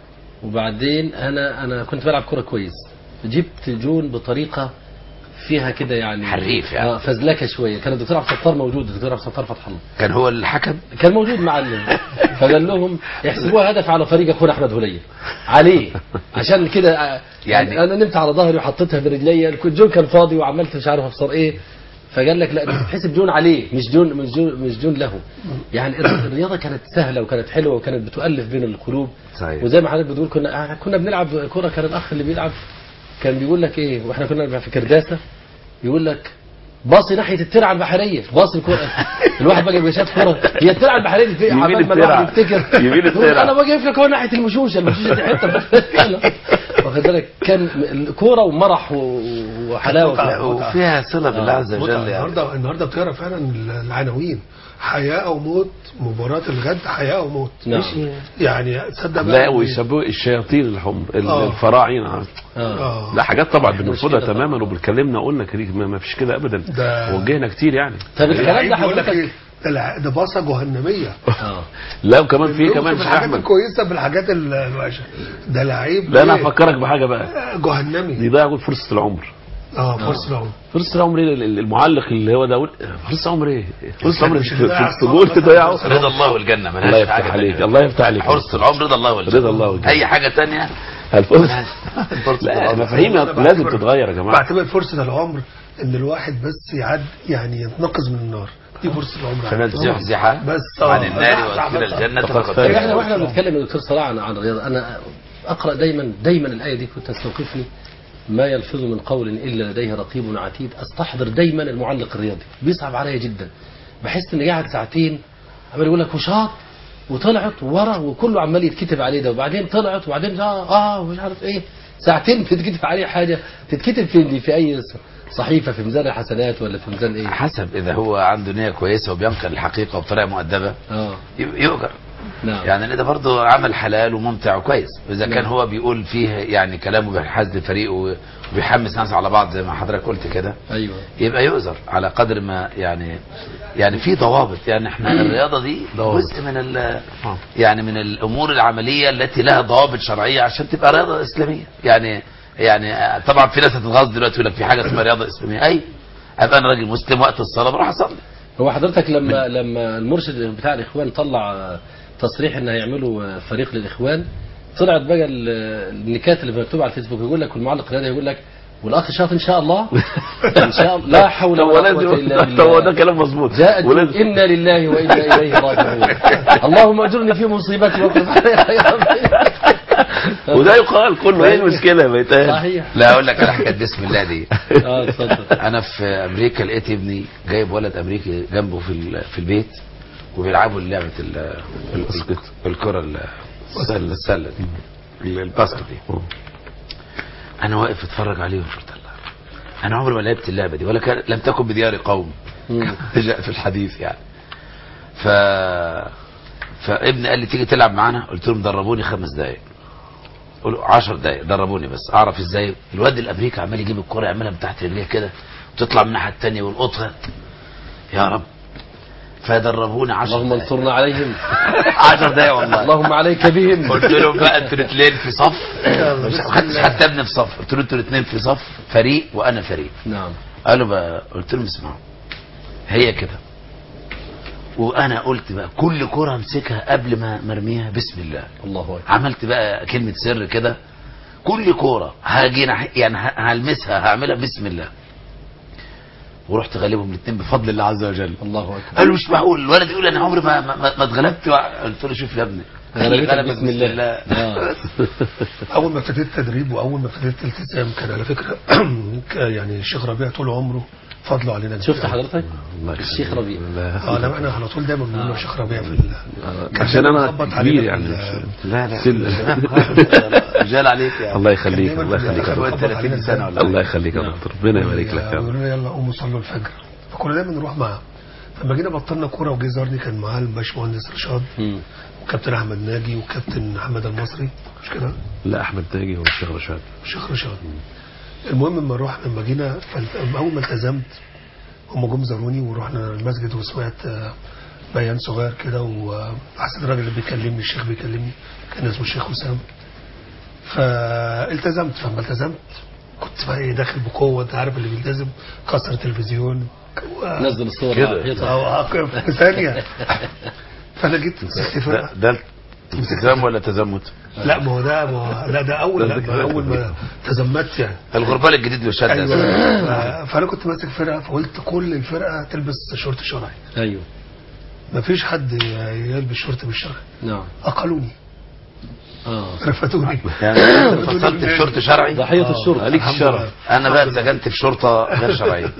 وبعدين انا انا كنت بلعب كره كويس جبت جون بطريقه فيها كده يعني حريف يعني. اه فزلكه شويه كان الدكتور عبد الستار موجود الدكتور عبد الستار فتح الله كان هو الحكم كان موجود مع ال- فقال لهم احسبوها هدف على فريق اخونا احمد هليه عليه عشان كده آه، يعني- يعني انا نمت على ظهري وحطيتها برجليا الجون كان فاضي وعملت مش عارف ابصر ايه فقال لك لا دي تتحسب جون عليه مش جون مش جون مش جون له يعني الر- الرياضه كانت سهله وكانت حلوه وكانت بتؤلف بين القلوب صحيح. وزي ما حضرتك بتقول كنا آه، كنا بنلعب كوره كان الاخ اللي بيلعب كان بيقول لك ايه واحنا كنا بنلعب في كرداسه يقول لك باصي ناحيه الترعه البحريه باصي الكوره الواحد بقى بيشاف كوره هي الترعه البحريه دي فين؟ يمين عمال ما الترعة. الواحد يفتكر يمين يقول الترعة. انا واقف لك هو ناحيه المشوشه المشوشه دي حته واخد بالك كان الكوره ومرح و- وحلاوه متعة. كده. وفيها صله بالله عز وجل متعة. يعني النهارده النهارده بتقرا فعلا العناوين حياه او موت مباراه الغد حياه او موت نعم. يعني تصدق لا بقى ويسموه الشياطين الحمر آه. الفراعنه آه. اه لا حاجات طبعا بنرفضها مشكلة تماما وبنكلمنا قلنا كريم ما ما فيش كده ابدا ده- وجهنا كتير يعني طب الكلام ده اللعيب بيقول لك ايه حضرتك ده الع- ده باصه جهنميه اه لا وكمان في كمان في شيخ الحاجات احمد الكويسه بالحاجات الوحشه ده لعيب لا انا إيه؟ هفكرك بحاجه بقى جهنمي يضيع جول فرصه العمر اه فرصه العمر فرصة العمر ايه المعلق اللي هو ده فرصة عمر ايه فرصة عمر مش في هتضيع في الجول الصلاة تضيعه مثلاً. رضا الله والجنة ملهاش الله يفتح حاجة عليك تانية. الله يفتح عليك حرص العمر رضا الله والجنة رضا الله والجنة. أي حاجة تانية الفرصة فرصة لا العمر. مفاهيم أنا لازم بعتبر- تتغير يا جماعة بعتبر فرصه العمر ان الواحد بس يعد يعني يتنقذ من النار دي فرصه العمر فمن زحزح بس عن آه، النار زحزح وادخل بس. الجنة فقد فقد فاز. طيب فاز احنا واحنا بنتكلم يا دكتور صلاح عن عن الرياضه انا اقرا دايما دايما الايه دي كنت تستوقفني ما يلفظ من قول الا لديه رقيب عتيد استحضر دايما المعلق الرياضي بيصعب عليا جدا بحس ان قاعد ساعتين عمال يقول لك وشاط وطلعت ورا وكله عمال يتكتب عليه ده وبعدين طلعت وبعدين اه اه ومش عارف ايه ساعتين بتتكتب عليه حاجه تتكتب في في اي صحيفه في ميزان الحسنات ولا في ميزان ايه حسب إذا هو عنده نية كويسة وبينقل الحقيقة بطريقة مؤدبة اه ي- يؤجر نعم يعني ده برضه عمل حلال وممتع وكويس واذا كان نعم. هو بيقول فيه يعني كلامه بيحز الفريق و- وبيحمس ناس على بعض زي ما حضرتك قلت كده ايوه يبقى يؤذر على قدر ما يعني يعني في ضوابط يعني احنا الرياضه دي جزء من ال يعني من الامور العمليه التي لها ضوابط شرعيه عشان تبقى رياضه اسلاميه يعني يعني طبعا في ناس هتتغاظ دلوقتي يقول لك في حاجه اسمها رياضه اسلاميه اي ابقى انا راجل مسلم وقت الصلاه بروح اصلي هو حضرتك لما لما المرشد بتاع الاخوان طلع آه، تصريح ان هيعملوا آه، فريق للاخوان طلعت بقى ال- النكات اللي مكتوبه على الفيسبوك يقول لك والمعلق الرياضي يقول لك والاخ شاط ان شاء الله ان شاء الله لا حول طب ولا ولازم- قوه الا طب هو ده بالله كلام مظبوط جاءت ولازم- انا لله وانا اليه راجعون اللهم اجرني في مصيبتي واخلف علي خيرا منها. وده يقال كله ايه المشكله ما يتقال صحيح لا اقول لك على حكايه بسم الله دي اه اتفضل انا في امريكا لقيت ابني جايب ولد امريكي جنبه في ال- في البيت وبيلعبوا لعبه ال- ال- الكره ال- السله السله دي الباسكت دي انا واقف اتفرج عليهم قلت الله انا عمري ما لعبت اللعبه دي ولا كان لم تكن بديار قوم مم. جاء في الحديث يعني ف فابني قال لي تيجي تلعب معانا قلت لهم دربوني خمس دقايق قولوا 10 دقايق دربوني بس اعرف ازاي الواد الامريكي عمال يجيب الكره يعملها من تحت رجليه كده وتطلع من الناحيه الثانيه ويلقطها يا رب فدربوني 10 اللهم دقايق انصرنا عليهم 10 دقايق والله اللهم عليك بهم قلت لهم بقى انتوا الاثنين في صف مش ما خدتش حتى ابني في صف قلت له انتوا الاثنين في صف فريق وانا فريق نعم قالوا بقى قلت لهم اسمعوا هي كده وانا قلت بقى كل كره امسكها قبل ما مرميها بسم الله الله اكبر عملت بقى كلمه سر كده كل كوره هاجي نح- يعني ه- هلمسها هعملها بسم الله ورحت غالبهم الاثنين بفضل الله عز وجل الله اكبر قالوا مش معقول الولد يقول انا عمري ما ما, ما ما اتغلبت وع- قلت له شوف يا ابني غلبتك غلبك بسم الله آه. اول ما ابتديت تدريب واول ما ابتديت التزام كان على فكره ك- يعني الشيخ ربيع طول عمره فضله علينا شفت جداً. حضرتك الله الشيخ ربيع اه لا احنا على طول دايما بنقول له الشيخ ربيع في ال- كان عشان دايماً انا يخبط كبير علينا يعني في مش- ال- لا لا سن رجال عليك يعني الله كان يخليك دايماً الله يخليك يا بيخبط رب. فوق 30 سنه ولا الله يخليك يا دكتور ربنا يبارك لك يا يقولوا رب لنا يلا قوموا صلوا الفجر فكنا دايما نروح معاه لما جينا بطلنا كوره وجه زارني كان معاه الباشمهندس رشاد مم. وكابتن احمد ناجي وكابتن حمد المصري مش كده لا احمد تاجي هو الشيخ رشاد الشيخ رشاد المهم لما رحنا لما جينا فالت- اول ما التزمت هم جم زاروني ورحنا المسجد وسمعت آه، بيان صغير كده وحسيت الراجل اللي بيكلمني الشيخ بيكلمني كان اسمه الشيخ وسام فالتزمت فلما التزمت كنت بقى ايه داخل بقوه انت عارف اللي بيلتزم كسر تلفزيون و- نزل الصور كده. على الحيطة. او عقب في ثانيه فانا جيت مسكت فرقه ده ده التزام ولا تزمت؟ لا ما هو ده ما هو لا ده اول لا ما اول ما تزمت يعني الغربال الجديد له شد ايوه أساساً. ف- فانا كنت ماسك فرقه فقلت كل الفرقه تلبس شورت شرعي ايوه مفيش حد يلبس شورت بالشرعي نعم اقلوني اه رفضوني يعني انت فصلت في شرط شرعي ضحية الشرطة عليك الحمد الشرف لله. انا بقى اتسجنت في شرطه غير شرعيه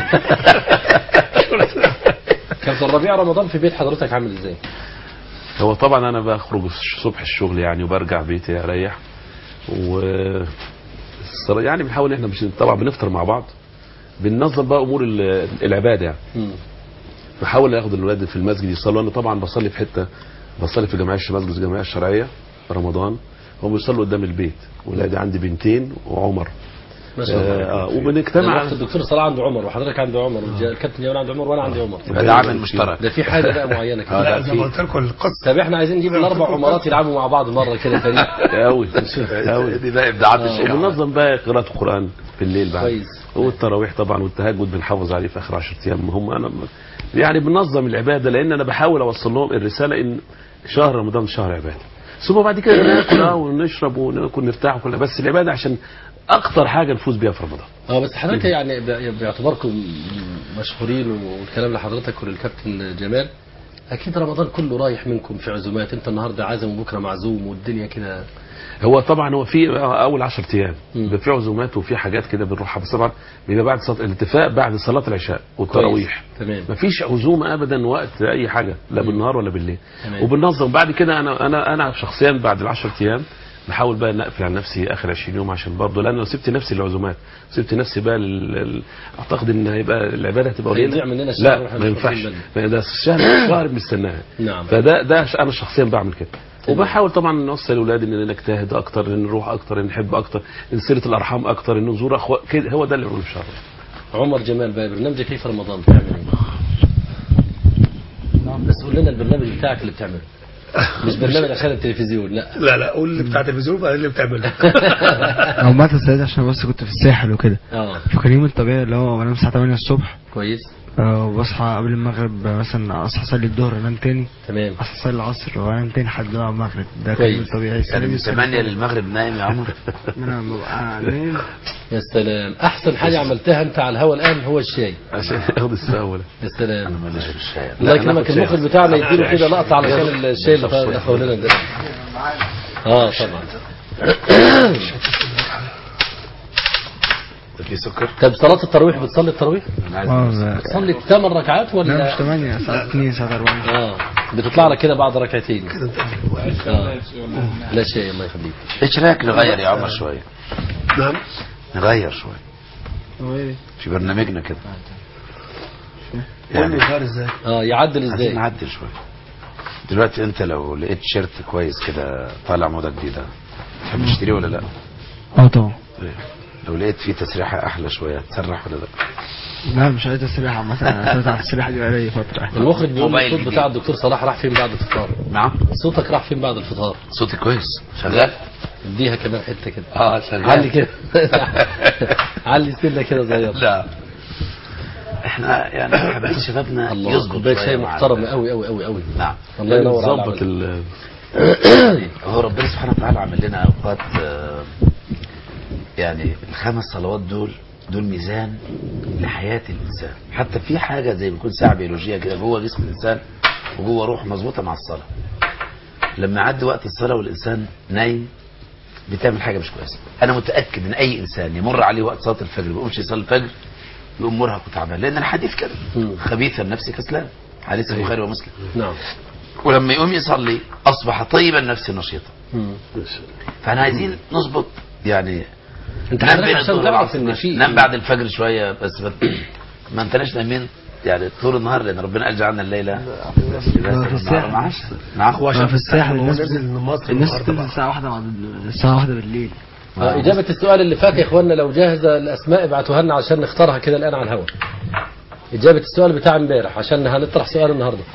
كابتن ربيع رمضان في بيت حضرتك عامل ازاي؟ هو طبعا انا بخرج الصبح الشغل يعني وبرجع بيتي اريح و الصرا- يعني بنحاول ان احنا مش طبعا بنفطر مع بعض بننظم بقى امور ال- العباده يعني مم. بحاول اخد الولاد في المسجد يصلوا انا طبعا بصلي في حته بصلي في جمعيه مسجد الجمعيه الشرعيه في رمضان هم بيصلوا قدام البيت ولادي عندي بنتين وعمر ما شاء الله اه آه، وبنجتمع دلوقتي الدكتور صلاح عنده عمر وحضرتك عنده عمر والج- الكابتن يوم عنده عمر وانا عندي عمر يبقى ده عامل مشترك ده في حاجه بقى معينه كده لا زي ما قلت لكم القصه طب احنا عايزين نجيب الاربع عمارات يلعبوا مع بعض مره كده فريق قوي قوي دي بقى ابداعات الشيخ وبننظم بقى قراءه القران بالليل بعد كويس والتراويح طبعا والتهجد بنحافظ عليه في اخر 10 ايام هم انا يعني بننظم العباده لان انا بحاول اوصل لهم الرساله ان شهر رمضان شهر عباده ثم بعد كده ناكل اه ونشرب وناكل نرتاح وكل بس العباده عشان اكتر حاجه نفوز بيها في رمضان اه بس حضرتك يعني ب- باعتباركم مشهورين والكلام لحضرتك وللكابتن جمال اكيد رمضان كله رايح منكم في عزومات انت النهارده عازم وبكره معزوم والدنيا كده هو طبعا هو في اول 10 ايام مم. بيبقى في عزومات وفي حاجات كده بنروحها بس طبعا بيبقى بعد صلاة الاتفاق بعد صلاه العشاء والتراويح تمام مفيش عزومه ابدا وقت اي حاجه لا بالنهار ولا بالليل تمام. وبننظم بعد كده انا انا انا شخصيا بعد العشر ايام بحاول بقى نقفل عن نفسي اخر 20 يوم عشان برضه لان لو سبت نفسي للعزومات سبت نفسي بقى لل... لل- اعتقد ان هيبقى العباده هتبقى هيضيع قليله مننا الشهر لا وإحنا ما مش واخدين ينفعش بالنا. ما ده الشهر شهر بنستناه نعم فده ده ش- انا شخصيا بعمل كده وبحاول طبعا نوصل لاولادي ان نجتهد اكتر ان نروح اكتر ان نحب اكتر ان صله الارحام اكتر ان نزور اخوة كده هو ده اللي بنعمله في شهر عمر جمال بقى برنامجك كيف رمضان بتعمل ايه؟ بس قول لنا البرنامج بتاعك اللي بتعمله مش برنامج عشان التلفزيون لا لا لا قول اللي بتاع التلفزيون وبعدين اللي بتعمله او مات السيد عشان بس كنت في الساحل وكده اه فكان يوم الطبيعي اللي هو بنام الساعة 8 الصبح كويس آه، وبصحى قبل المغرب آه، مثلا اصحى اصلي الظهر انام تاني تمام اصحى اصلي العصر وانام تاني لحد بقى المغرب ده كان كويس. يوم الطبيعي السنة يعني دي من السنة 8 دي. للمغرب نايم يا عمر انا ببقى نايم يا سلام احسن حاجه عملتها انت على الهوا الان هو الشاي عشان ياخد الساعه ولا يا سلام ماليش في الشاي الله يكرمك المخرج بتاعنا يديله كده لقطه علشان الشاي اللي حوالينا ده اه طبعا في سكر طب صلاه التراويح بتصلي التراويح؟ انا عايز اه نفس. لا بتصلي ثمان ركعات لا مش ولا 8 ساعة 2 ساعة 4 اه بتطلع لك كده بعد ركعتين اه لا شيء الله يخليك ايش رايك نغير يا عمر شويه نعم نغير شويه في برنامجنا كده قول لي يعني غير ازاي اه يعدل عايزين ازاي؟ نعدل شويه دلوقتي انت لو لقيت شيرت كويس كده طالع موضه جديده تحب تشتريه ولا لا؟ اه طبعا لو لقيت فيه تسريحه احلى شويه تسرح ولا لا؟ لا مش عايز تسريحة عامة انا سمعت عن التسريحة دي بقالي فترة المخرج بيقول لي موبايل الصوت جديد. بتاع الدكتور صلاح راح فين بعد الفطار؟ نعم صوتك راح فين بعد الفطار؟ صوتي كويس شغال اديها كمان حته كده اه شغال علي كده علي سنه كده صغيره لا احنا يعني حابين شبابنا الله يظبط كوبايه شوية شاي مع محترمه ال- قوي قوي قوي قوي نعم الله ينور على ظبط العمل. ال- هو ربنا سبحانه وتعالى عمل لنا اوقات آه، يعني الخمس صلوات دول دول ميزان لحياة الإنسان حتى في حاجة زي بيكون ساعة بيولوجية كده جوه جسم الإنسان وجوه روح مظبوطة مع الصلاة لما يعدي وقت الصلاة والإنسان نايم بتعمل حاجة مش كويسة أنا متأكد إن أي إنسان يمر عليه وقت صلاة الفجر ما يقومش يصلي الفجر يقوم مرهق وتعبان لأن الحديث كده مم. خبيث النفس كسلان حديث البخاري ومسلم نعم ولما يقوم يصلي أصبح طيب النفس نشيطا مم. فاحنا عايزين نظبط يعني انت نام حضرتك بين عشان الظهر تعرف والعصر ان في نام بعد الفجر شويه بس ما, ما انتناش نايمين يعني طول النهار لان ربنا قال جعلنا الليله لا، في الساحل. معاش نعم هو أنا عشان في الساحل هو الناس نازل من مصر الناس النهارده بتنزل بقى. الساعة واحدة بعد الساعة واحدة بالليل آه، إجابة السؤال اللي فات يا إخواننا لو جاهزة الأسماء ابعتوها لنا عشان نختارها كده الآن على الهواء إجابة السؤال بتاع امبارح عشان هنطرح سؤال النهاردة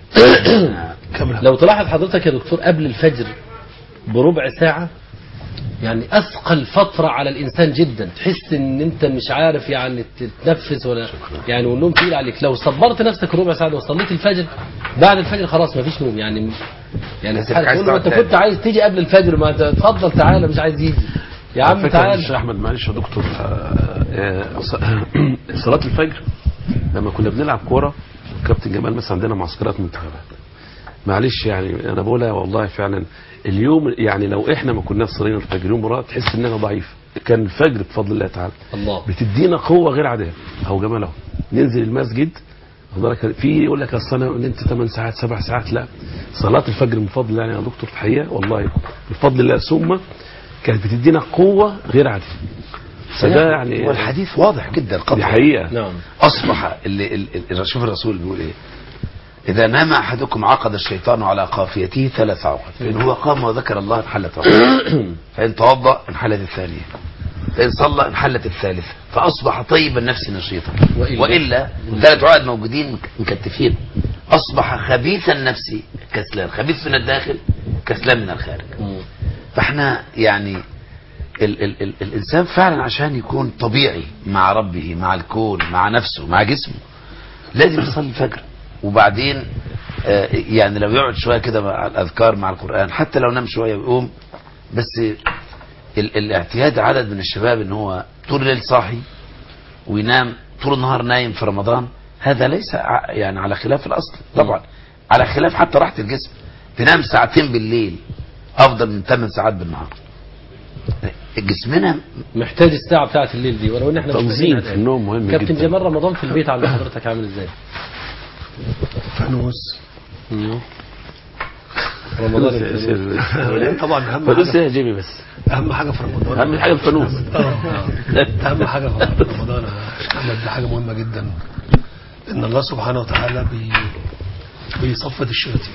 لو تلاحظ حضرتك يا دكتور قبل الفجر بربع ساعة يعني أثقل فترة على الإنسان جدا تحس إن أنت مش عارف يعني تتنفس ولا يعني والنوم تقيل عليك لو صبرت نفسك ربع ساعة وصليت الفجر بعد الفجر خلاص مفيش نوم يعني يعني بس إنك عايز تقول له ما أنت تقعد كنت عايز تيجي قبل الفجر ما تفضل تعالى مش عايز يجي يا على عم فكرة تعال معلش يا احمد معلش يا دكتور آه، آه، ص- صلاه الفجر لما كنا بنلعب كوره كابتن جمال مثلا عندنا معسكرات منتخبات معلش يعني انا بقولها والله فعلا اليوم يعني لو احنا ما كناش صلينا الفجر يوم وراه تحس اننا ضعيف كان الفجر بفضل الله تعالى الله بتدينا قوه غير عاديه اهو جمال اهو ننزل المسجد خد بالك في يقول لك اصل انا نمت 8 ساعات 7 ساعات لا صلاه الفجر من فضل الله يعني يا دكتور الحقيقه والله بفضل الله ثم كانت بتدينا قوه غير عاديه فده يعني والحديث واضح جدا دي قطعا حقيقه نعم اصبح اللي ال- ال- شوف الرسول بيقول ايه اذا نام احدكم عقد الشيطان على قافيته ثلاث عقد فان هو قام وذكر الله انحلت عقد فان توضا انحلت الثانيه فان صلى انحلت الثالثه فاصبح طيب النفس نشيطا وإلا؟ والا ثلاث عقد موجودين مكتفين اصبح خبيث النفس كسلان خبيث من الداخل كسلان من الخارج مم. فاحنا يعني ال ال ال الانسان فعلا عشان يكون طبيعي مع ربه مع الكون مع نفسه مع جسمه لازم يصلي الفجر وبعدين آه، يعني لو يقعد شويه كده مع الاذكار مع القران حتى لو نام شويه ويقوم بس ال الاعتياد عدد من الشباب ان هو طول الليل صاحي وينام طول النهار نايم في رمضان هذا ليس ع- يعني على خلاف الاصل طبعا على خلاف حتى راحه الجسم تنام ساعتين بالليل افضل من 8 ساعات بالنهار جسمنا محتاج الساعة بتاعت الليل دي ولو ان احنا مش تنظيم محتاجينها في الآن. النوم مهم كابتن جدا جمال رمضان في البيت عند حضرتك عامل ازاي؟ فانوس رمضان فلوس يا الفانوس. شيخ. طبعا اهم فلوس حاجه يا جيبي بس اهم حاجه في رمضان اهم حاجه الفانوس اه اهم حاجه في رمضان يا احمد دي حاجه مهمه جدا ان الله سبحانه وتعالى بي بيصفد الشياطين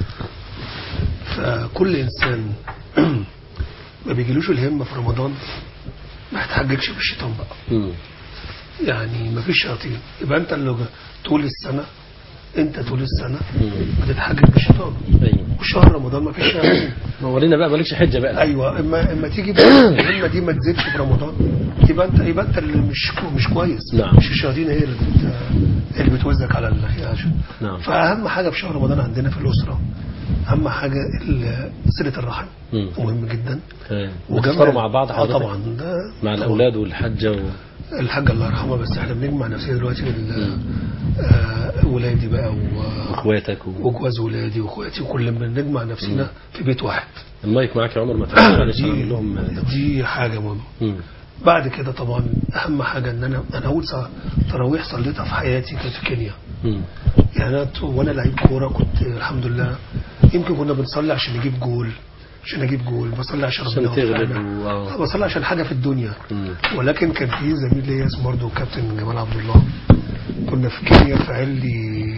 فكل انسان ما بيجيلوش الهمه في رمضان ما يتحججش بالشيطان بقى مم. يعني ما فيش شياطين يبقى انت اللي طول السنه انت طول السنه مم. بتتحجج بالشيطان ايوه وشهر رمضان ما فيش شياطين ورينا بقى مالكش حجة بقى ايوه اما اما تيجي بقى الهمه دي ما تزيدش في رمضان يبقى انت يبقى انت اللي مش كو- مش كويس نعم. مش الشياطين هي اللي بت هي اللي بتوزك على العشاء نعم. فاهم حاجه في شهر رمضان عندنا في الاسره اهم حاجه ال- صله الرحم مم. مهم جدا تمام. وجمع- وتفطروا مع بعض اه حضرتك طبعا ده مع طبعاً. الاولاد والحجة و... الحاجه الله يرحمها بس احنا بنجمع نفسنا دلوقتي بال آه، ولادي بقى و- واخواتك و... وجواز ولادي واخواتي وكلنا بنجمع نفسنا في بيت واحد المايك معاك يا عمر ما تعرفش معلش أنا دي, أقول لهم دي حاجه مهمه مم. بعد كده طبعا اهم حاجه ان انا انا اول ص- تراويح صليتها في حياتي كانت في كينيا مم. يعني انا ت- وانا لعيب كوره كنت الحمد لله يمكن كنا بنصلي عشان نجيب جول عشان اجيب جول بصلي عشان عشان ربنا تغلب يوفقنا. و- آه. بصلي عشان حاجه في الدنيا مم. ولكن كان في زميل ليا اسمه برضه كابتن جمال عبد الله كنا في كينيا فقال لي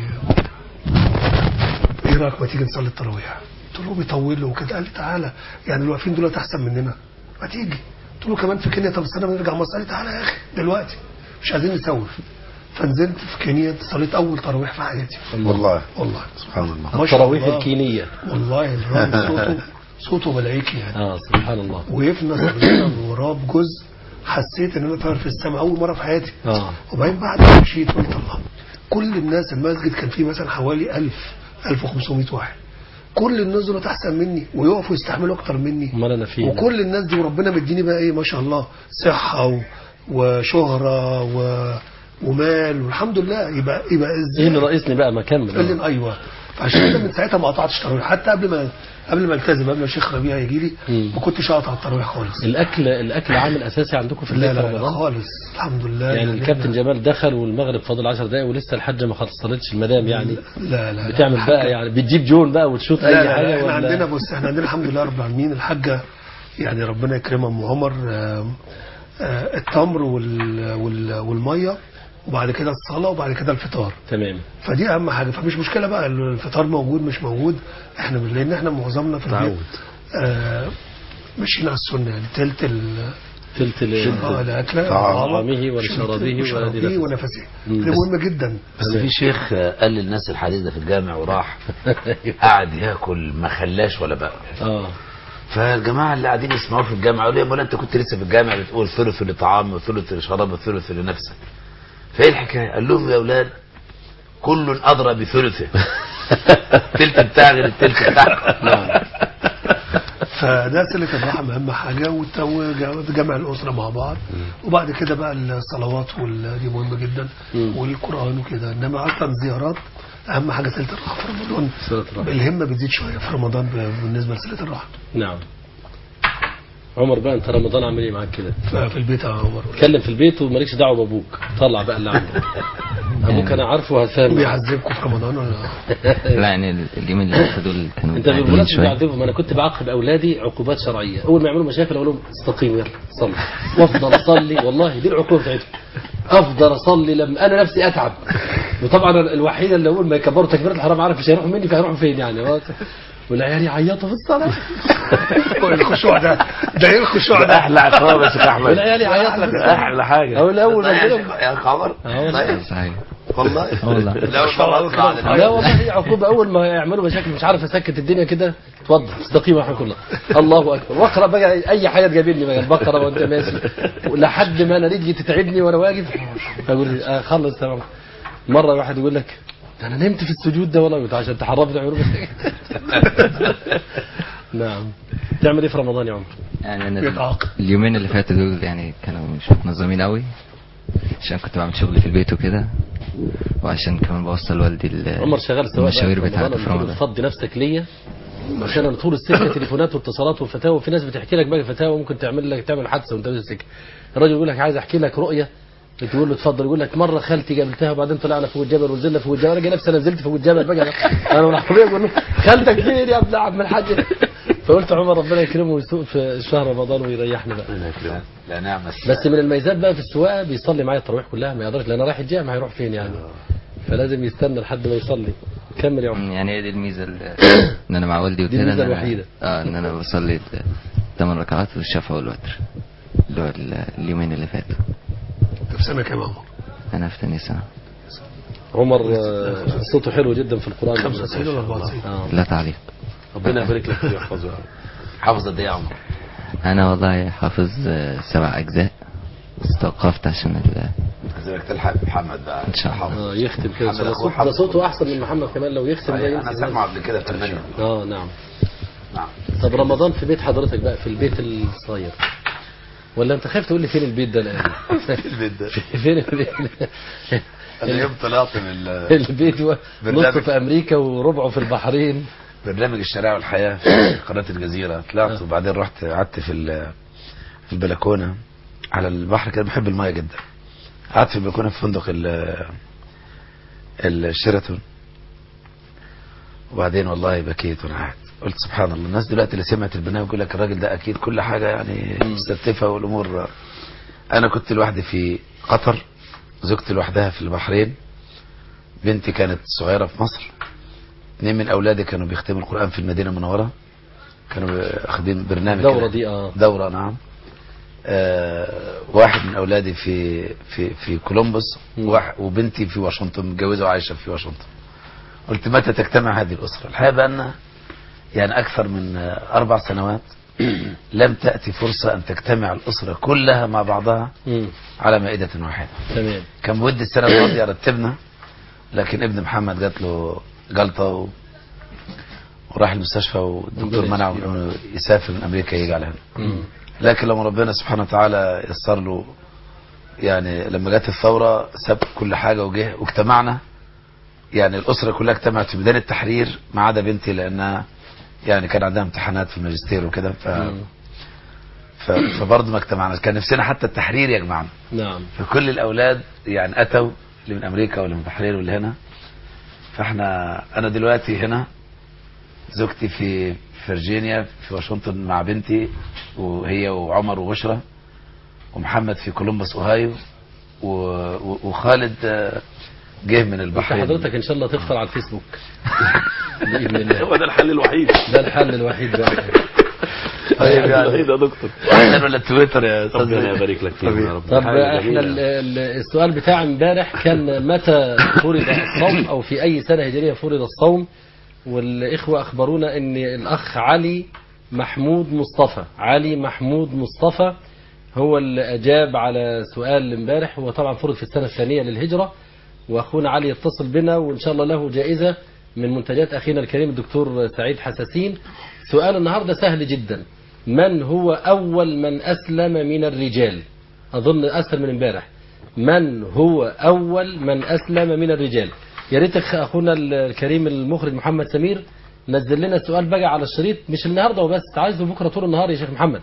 ايه رايك ما تيجي نصلي التراويح قلت له بيطولوا وكده قال لي تعالى يعني اللي واقفين دول احسن مننا ما تيجي قلت له كمان في كينيا طب استنى ما نرجع مصر قال لي تعالى يا اخي دلوقتي مش عايزين نسوف فنزلت في كينيا صليت اول تراويح في حياتي والله والله سبحان الله ما شاء التراويح الله. الكينية والله الراجل صوته صوته ملائكي يعني اه سبحان الله وقفنا صلينا وراه بجزء حسيت ان انا طاير في السماء اول مره في حياتي اه وبعدين بعد ما مشيت قلت الله كل الناس المسجد كان فيه مثلا حوالي 1000 1500 واحد كل الناس دول احسن مني ويقفوا يستحملوا اكتر مني امال انا فين وكل الناس دي وربنا مديني بقى ايه ما شاء الله صحه و... وشهره و... ومال والحمد لله يبقى يبقى ايه ازاي اللي ناقصني بقى ما اكمل قال لي ايوه فعشان كده من ساعتها ما قطعتش تراويح حتى قبل ما قبل ما التزم قبل ما الشيخ ربيع يجي لي مم. ما كنتش اقطع التراويح خالص الاكل الاكل عامل اساسي عندكم في لا البيت لا, في لا رمضان خالص الحمد لله يعني الكابتن جمال دخل والمغرب فاضل 10 دقايق ولسه الحاجه ما خلصتش المدام يعني لا لا بتعمل لا بقى يعني بتجيب جون بقى وتشوط لا اي لا, حاجه لا احنا ولا عندنا بص احنا عندنا الحمد لله رب العالمين الحاجه يعني ربنا يكرمها ام عمر آم، آه، التمر وال وال والميه وبعد كده الصلاه وبعد كده الفطار تمام فدي اهم حاجه فمش مشكله بقى الفطار موجود مش موجود احنا لان احنا معظمنا في البيت تعود. آه ماشيين على السنه يعني تلت ال تلت ال- اه الاكله طعامه ولشرابه وشرابه ولنفسه. ونفسه مم. دي مهمه جدا بس في شيخ آه، قال للناس الحديثة في الجامع وراح قعد ياكل ما خلاش ولا بقى اه فالجماعه اللي قاعدين يسمعوه في الجامع قالوا يا مولانا انت كنت لسه في الجامع بتقول ثلث لطعام وثلث لشراب وثلث لنفسك فايه الحكايه؟ قال لهم يا اولاد كل ادرى بثلثه التلت بتاع غير التلت بتاعكم فده صلة الرحم أهم حاجة والت- وجمع الأسرة مع بعض وبعد كده بقى الصلوات وال- دي مهمة جدا مم. والقرآن وكده إنما أصلا زيارات أهم حاجة صلة الرحم في رمضان صلة الرحم. الهمة بتزيد شوية في رمضان ب- بالنسبة لصلة الرحم نعم عمر بقى انت رمضان عامل ايه معاك كده ففي البيت يا عمر اتكلم في البيت ومالكش دعوه بابوك طلع بقى اللي عندك ابوك انا عارفه هسام بيعذبكم في رمضان ولا لا يعني اليومين اللي فاتوا دول كانوا انت متعبين بالمناسبه شويه بعذبهم انا كنت بعاقب اولادي عقوبات شرعيه اول ما يعملوا مشاكل اقول لهم استقيموا يلا صلي وافضل اصلي والله دي العقوبه بتاعتهم افضل اصلي لما انا نفسي اتعب وطبعا أنا الوحيده اللي اول ما يكبروا تكبيره الحرام عارف مش هيروحوا مني فهيروحوا فين يعني والعيال يعيطوا في الصلاه إيه الخشوع ده ده ايه الخشوع ده ده احلى عقاب يا شيخ احمد والعيال يعيطوا في الصلاه احلى حاجه اول اول ما يا أجيلهم- شيخ- يا خبر اه والله. صحيح والله والله لا والله بعد لا والله هي عقوبة أول ما يعملوا مشاكل مش عارف أسكت الدنيا كده اتفضل استقيم رحمك الله الله أكبر واقرأ بقى أي حاجة تجابلني بقى البقرة وأنت ماشي لحد ما أنا رجلي تتعبني وأنا واقف أقول لي آه خلص تمام مرة واحد يقول لك ده أنا نمت في السجود ده والله قلت عشان تحرفني عمرك نعم تعمل إيه في رمضان يا عمر؟ يعني انا بيتعاقب. اليومين اللي فاتوا دول يعني كانوا مش متنظمين قوي عشان كنت بعمل شغل في البيت وكده وعشان كمان بوصل والدي ال- عمر شغال سواء المشاوير بقى في بتاعته رمضان في المفروض رمضان تفضي نفسك ليا عشان انا طول السكه تليفونات واتصالات وفتاوى وفي ناس بتحكي لك بقى فتاوى ممكن تعمل لك تعمل حادثه وانت في السكه الراجل يقول لك عايز احكي لك رؤيه تقول له اتفضل يقول لك مره خالتي قابلتها وبعدين طلعنا فوق الجبل ونزلنا فوق الجبل انا جاي نفسي انا نزلت فوق الجبل بقى انا والعربيه بقول له خالتك فين يا ابن عم الحاج فقلت عمر ربنا يكرمه ويسوق في شهر رمضان ويريحنا بقى لا نعم بس من الميزات بقى في السواقه بيصلي معايا التراويح كلها ما يقدرش لان رايح الجامع هيروح فين يعني فلازم يستنى لحد ما يصلي كمل يا عمر يعني هي دي الميزه اللي- ان انا مع والدي دي وكده الميزة إن أنا- الوحيدة. اه ان انا بصلي ثمان ركعات والشفع والوتر اللي هو ال- اليومين اللي فاتوا انت في سنه كام يا عمر؟ انا في تاني سنه عمر آه، صوته حلو جدا في القرآن 95 ولا 94 آه. لا تعليق ربنا يبارك لك فيه ويحفظه يا رب. حافظ قد ايه يا عمر؟ انا والله حافظ آه، سبع اجزاء بس توقفت عشان ال- عايزك تلحق محمد بقى إن شاء الله. آه يختم كده محمد ده أخوه صوت- ده حافظ. صوته احسن من محمد كمان لو يختم ده انا يمسك سامعه قبل كده في المانيا اه نعم نعم طب رمضان في بيت حضرتك بقى في البيت الصغير ولا انت خايف تقول لي فين البيت ده الان البيت ده فين البيت انا يوم طلعت من ال- البيت هو برنامج. نصه في امريكا وربعه في البحرين برنامج الشارع والحياه في قناه الجزيره طلعت وبعدين رحت قعدت في ال- في البلكونه على البحر كده بحب المايه جدا قعدت في البلكونه في فندق ال- الشيراتون وبعدين والله بكيت وانا قاعد قلت سبحان الله الناس دلوقتي اللي سمعت البرنامج يقول لك الراجل ده اكيد كل حاجه يعني مستتفه والامور انا كنت لوحدي في قطر زوجتي لوحدها في البحرين بنتي كانت صغيره في مصر اثنين من اولادي كانوا بيختموا القران في المدينه المنوره كانوا اخذين برنامج الدورة كده. دي اه دورة نعم آه واحد من أولادي في في في كولومبوس مم. واحد وبنتي في واشنطن متجوزة وعايشة في واشنطن قلت متى تجتمع هذه الأسرة الحقيقة بأن يعني أكثر من آه، أربع سنوات لم تأتي فرصة أن تجتمع الأسرة كلها مع بعضها مم. على مائدة واحدة تمام كان بودي السنة الماضية رتبنا لكن ابن محمد جات له جلطة و... وراح المستشفى والدكتور ربنا منعه يشفيه. انه يسافر من امريكا يجي على هنا مم. لكن لما ربنا سبحانه وتعالى يسر له يعني لما جت الثورة ساب كل حاجة وجه واجتمعنا يعني الأسرة كلها اجتمعت في ميدان التحرير ما عدا بنتي لأنها يعني كان عندها امتحانات في الماجستير وكده ف... مم. ف... فبرضه ما اجتمعناش كان نفسنا حتى التحرير يجمعنا نعم فكل الأولاد يعني أتوا اللي من أمريكا واللي من البحرين واللي هنا فاحنا أنا دلوقتي هنا زوجتي في فيرجينيا في واشنطن مع بنتي وهي وعمر وبشرى ومحمد في كولومبوس اوهايو و... و... وخالد آه، جه من انت البحرين حضرتك ان شاء الله تفطر على الفيسبوك باذن الله هو ده الحل الوحيد ده الحل الوحيد بقى طيب يعني الوحيد يا دكتور احسن ولا تويتر يا استاذ ربنا زين؟ يبارك لك فيهم يا رب طب حاجة احنا ال- جميلة. ال- السؤال بتاع امبارح كان متى فرض الصوم او في اي سنه هجريه فرض الصوم والاخوه اخبرونا ان الاخ علي محمود مصطفى علي محمود مصطفى هو اللي اجاب على سؤال امبارح هو طبعا فرض في السنه الثانيه للهجره واخونا علي يتصل بنا وان شاء الله له جائزه من منتجات اخينا الكريم الدكتور سعيد حساسين سؤال النهارده سهل جدا من هو اول من اسلم من الرجال اظن اسهل من امبارح من هو اول من اسلم من الرجال يا ريت أخ- اخونا الكريم المخرج محمد سمير نزل لنا السؤال بقى على الشريط مش النهارده وبس عايزه بكره طول النهار يا شيخ محمد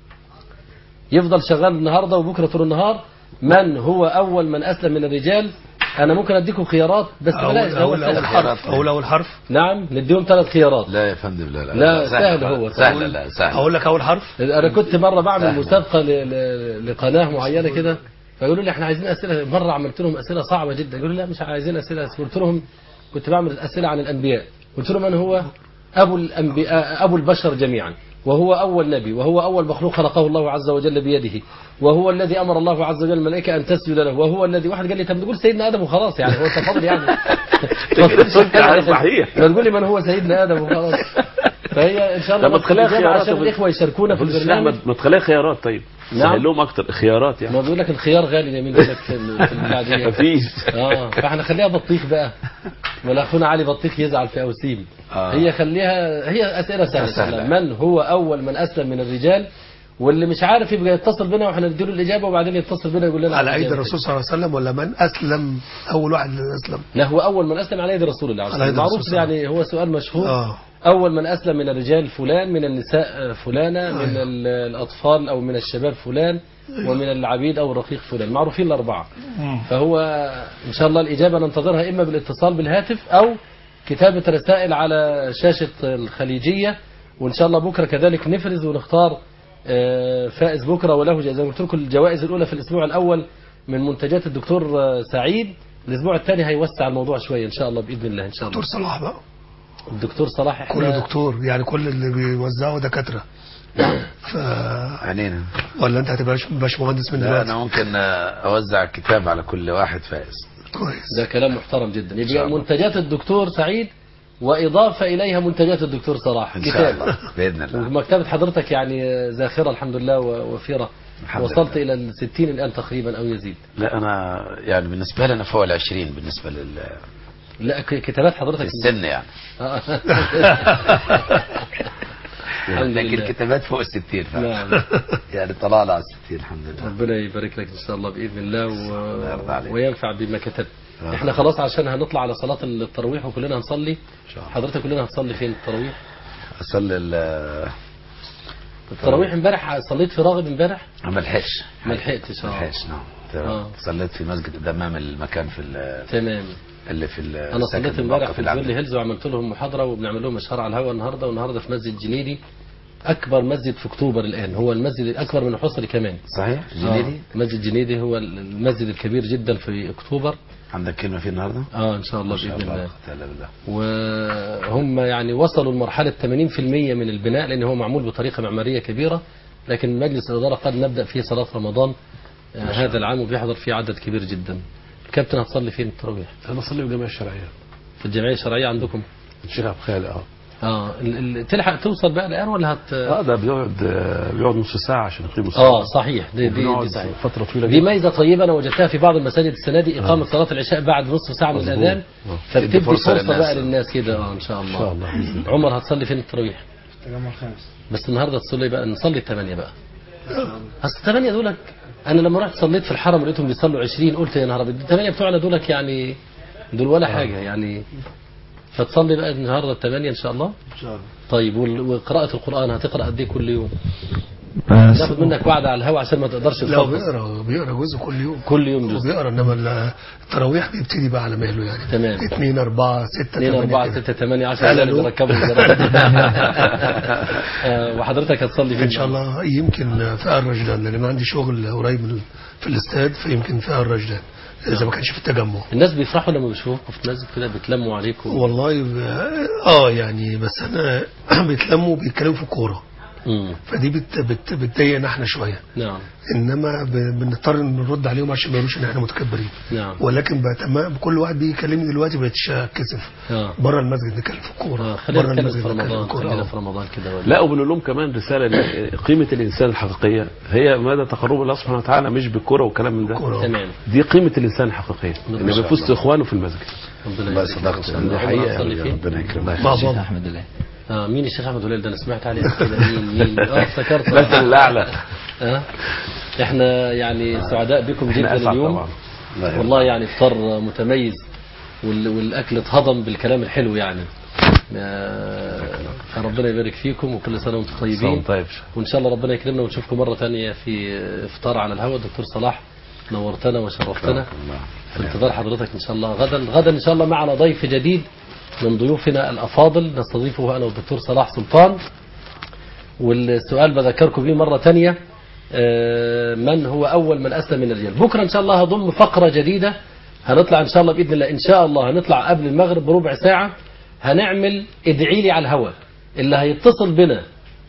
يفضل شغال النهارده وبكره طول النهار من هو اول من اسلم من الرجال انا ممكن اديكم خيارات بس بلاش أول ده هو أول أول سهل. حرف أول أول حرف نعم نديهم ثلاث خيارات لا يا فندم لا لا لا، سهل هو. سهل لا سهل أقول لك أول حرف انا كنت مره بعمل سهل. مسابقه ل- ل- لقناه معينه كده فيقولوا لي احنا عايزين اسئله مره عملت لهم اسئله صعبه جدا يقولوا لا مش عايزين اسئله قلت لهم كنت بعمل اسئله عن الانبياء قلت لهم من هو ابو الانبياء ابو البشر جميعا وهو أول نبي وهو أول مخلوق خلقه الله عز وجل بيده وهو الذي أمر الله عز وجل الملائكة أن تسجد له وهو الذي واحد قال لي طب تقول سيدنا آدم وخلاص يعني هو تفضل يعني كده قلت على صحيح. ما تقول لي من هو سيدنا آدم وخلاص فهي إن شاء الله لما بس تخليها الإجابة خيارات عشان يا الإخوة يشاركونا في ما تقولش البرنامج لا، ما تخليها خيارات طيب نعم. سهل لهم اكتر خيارات يعني ما بيقول لك الخيار غالي يمين لك في ال- في البعدية مفيش اه فاحنا خليها بطيخ بقى ولا اخونا علي بطيخ يزعل في اوسيم آه. هي خليها هي اسئله سهله, سهلة. سهلة. من هو اول من اسلم من الرجال واللي مش عارف يبقى يتصل بنا واحنا نديله الاجابه وبعدين يتصل بنا يقول لنا على ايدي الإجابة. الرسول صلى الله عليه وسلم ولا من اسلم اول واحد اسلم لا هو اول من اسلم على يد رسول الله عليه على يد الصلاة والسلام. الرسول معروف صلى الله يعني هو سؤال مشهور اه أول من أسلم من الرجال فلان من النساء فلانة من ال- الأطفال أو من الشباب فلان ومن العبيد أو الرقيق فلان معروفين الأربعة فهو إن شاء الله الإجابة ننتظرها إما بالاتصال بالهاتف أو كتابة رسائل على شاشة الخليجية وإن شاء الله بكرة كذلك نفرز ونختار آه، فائز بكرة وله جائزة زي ما قلت لكم الجوائز الأولى في الأسبوع الأول من منتجات الدكتور آه، سعيد الأسبوع الثاني هيوسع الموضوع شوية إن شاء الله بإذن الله إن شاء الله دكتور صلاح بقى الدكتور صلاح كل احنا دكتور يعني كل اللي بيوزعوا دكاتره ف عنينا ولا انت هتبقى باش- باشمهندس من لا دلوقتي انا ممكن آه، اوزع كتاب على كل واحد فائز كويس ده كلام محترم جدا شاء يبقى الله. منتجات الدكتور سعيد وإضافة إليها منتجات الدكتور صلاح ان شاء كتاب الله باذن الله ومكتبة حضرتك يعني ذاخرة الحمد لله ووفيرة الحمد وصلت لله. إلى الستين الآن تقريبا أو يزيد لا انا يعني بالنسبه لي انا فوق ال 20 بالنسبه لل لا ك- كتابات حضرتك السن يعني آه. الحمد لكن لله الكتابات فوق ال 60 فعلا. نعم يعني طلعنا على ال 60 الحمد لله ربنا يبارك لك ان شاء الله باذن الله الله يرضى و... عليك. وينفع بما كتبت آه. احنا خلاص عشان هنطلع على صلاه التراويح وكلنا هنصلي شاء الله. حضرتك كلنا هتصلي فين التراويح اصلي ال- التراويح امبارح صليت في راغب امبارح ما لحقش ما لحقتش ما اه لحقش نعم آه. صليت في مسجد امام المكان في ال- تمام اللي في ال- انا السكن صليت امبارح الموقف في العام. الجولي هيلز وعملت لهم محاضره وبنعمل لهم اشهار على الهواء النهارده والنهارده في مسجد جنيدي اكبر مسجد في اكتوبر الان هو المسجد الاكبر من الحصري كمان صحيح جنيدي آه. مسجد جنيدي هو المسجد الكبير جدا في اكتوبر عندك كلمه فيه النهارده اه ان شاء الله ما شاء باذن الله الله لا قوة إلا بالله وهم يعني وصلوا لمرحلة 80% من البناء لأن هو معمول بطريقة معمارية كبيرة لكن مجلس الإدارة قد نبدأ فيه صلاة رمضان آه، هذا العام وبيحضر فيه عدد كبير جدا الكابتن هتصلي فين التراويح انا بصلي في الجامعه الشرعيه في الجمعية الشرعية عندكم الشيخ عبد الخالق اه اه ال- ال- تلحق توصل بقى الآن ولا هت اه ده بيقعد آه، بيقعد نص ساعه عشان يقيم الصلاه اه صحيح دي, دي, دي بنقعد صحيح فتره طويله دي جدا ميزة طيبة أنا وجدتها في بعض المساجد السنة دي إقامة صلاة العشاء بعد نصف ساعة من مظبوط. الأذان آه. فبتدي تدي فرصة فرصة للناس. بقى للناس كده اه إن شاء ان الله شاء الله باذن الله عمر هتصلي فين التراويح؟ التجمع الخامس بس النهارده تصلي بقى نصلي الثمانية بقى اصل الثمانية دولك انا لما رحت صليت في الحرم لقيتهم بيصلوا 20 قلت يا نهار ابيض الثمانية بتوعنا دولك يعني دول ولا حاجة يعني فتصلي بقى النهارده الثمانية ان شاء الله ان شاء الله طيب وال- وقراءة القرآن هتقرأ قد ايه كل يوم؟ ناخد منك وعد على الهوا عشان ما تقدرش لا تخلص بيقرا بيقرا جزء كل يوم كل يوم جزء وبيقرا انما ال- التراويح بيبتدي بقى على مهله يعني تمام. 2 4 6 2 4 6 8 10 لا، اللي لا. بيركبوا الجرائد. وحضرتك هتصلي فين ان شاء الله يمكن في الرجلان لان ما عندي شغل قريب من في الاستاد فيمكن في الرجلان اذا ما كانش في التجمع الناس بيفرحوا لما بيشوفوكوا في المسجد كده بيتلموا عليكم والله ب... اه يعني بس انا بيتلموا بيتكلموا في الكوره مم. فدي بت... بت... بتضايقنا احنا شويه نعم انما ب... بنضطر نرد عليهم عشان ما يقولوش ان احنا متكبرين نعم ولكن بقى تمام كل واحد بيجي يكلمني دلوقتي بقتش اتكسف اه بره المسجد نتكلم في آه، الكوره خلينا بره نتكلم المسجد في نتكلم في رمضان الكوره خلينا آه. في رمضان كده ولا لا وبنقول لهم كمان رساله ان قيمه الانسان الحقيقيه هي مدى تقرب الله سبحانه وتعالى مش بالكره والكلام من ده الكورة. تمام دي قيمه الانسان الحقيقيه ما انه شاء بيفوز اخوانه في المسجد ربنا الله يبارك صدقت فيك. دي عمر حقيقه هتصلي يا فين؟ ربنا يكرمك مع الشيخ بعض احمد الله اه مين الشيخ احمد وليل ده انا سمعت عليه قبل كده مين مين اه افتكرت مثل الاعلى اه احنا يعني سعداء بكم احنا جدا اسعد اليوم طبعا الله يرضى. والله يعني افطار متميز وال- والاكل اتهضم بالكلام الحلو يعني آه، فربنا يبارك فيكم وكل سنه وانتم طيبين طيب وان شاء الله ربنا يكرمنا ونشوفكم مره ثانيه في افطار على الهواء دكتور صلاح نورتنا وشرفتنا الله. في انتظار حضرتك ان شاء الله غدا غدا ان شاء الله معنا ضيف جديد من ضيوفنا الافاضل نستضيفه انا والدكتور صلاح سلطان والسؤال بذكركم به مره ثانيه آه، من هو اول من اسلم من الرجال بكره ان شاء الله هضم فقره جديده هنطلع ان شاء الله باذن الله ان شاء الله هنطلع قبل المغرب بربع ساعه هنعمل ادعي لي على الهواء اللي هيتصل بنا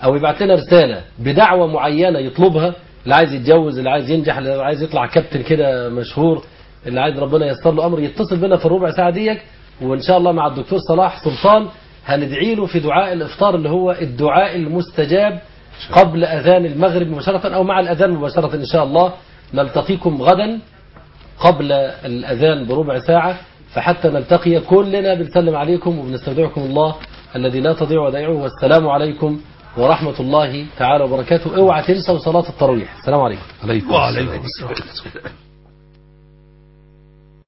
او يبعت لنا رساله بدعوه معينه يطلبها اللي عايز يتجوز اللي عايز ينجح اللي عايز يطلع كابتن كده مشهور اللي عايز ربنا ييسر له امر يتصل بنا في الربع ساعه ديك وان شاء الله مع الدكتور صلاح سلطان هندعي له في دعاء الافطار اللي هو الدعاء المستجاب قبل اذان المغرب مباشره او مع الاذان مباشره ان شاء الله نلتقيكم غدا قبل الأذان بربع ساعة فحتى نلتقي كلنا بنسلم عليكم وبنستودعكم الله الذي لا تضيع ودائعه والسلام عليكم ورحمة الله تعالى وبركاته اوعى تنسوا صلاة التراويح السلام عليكم عليكم وعليكم السلام. السلام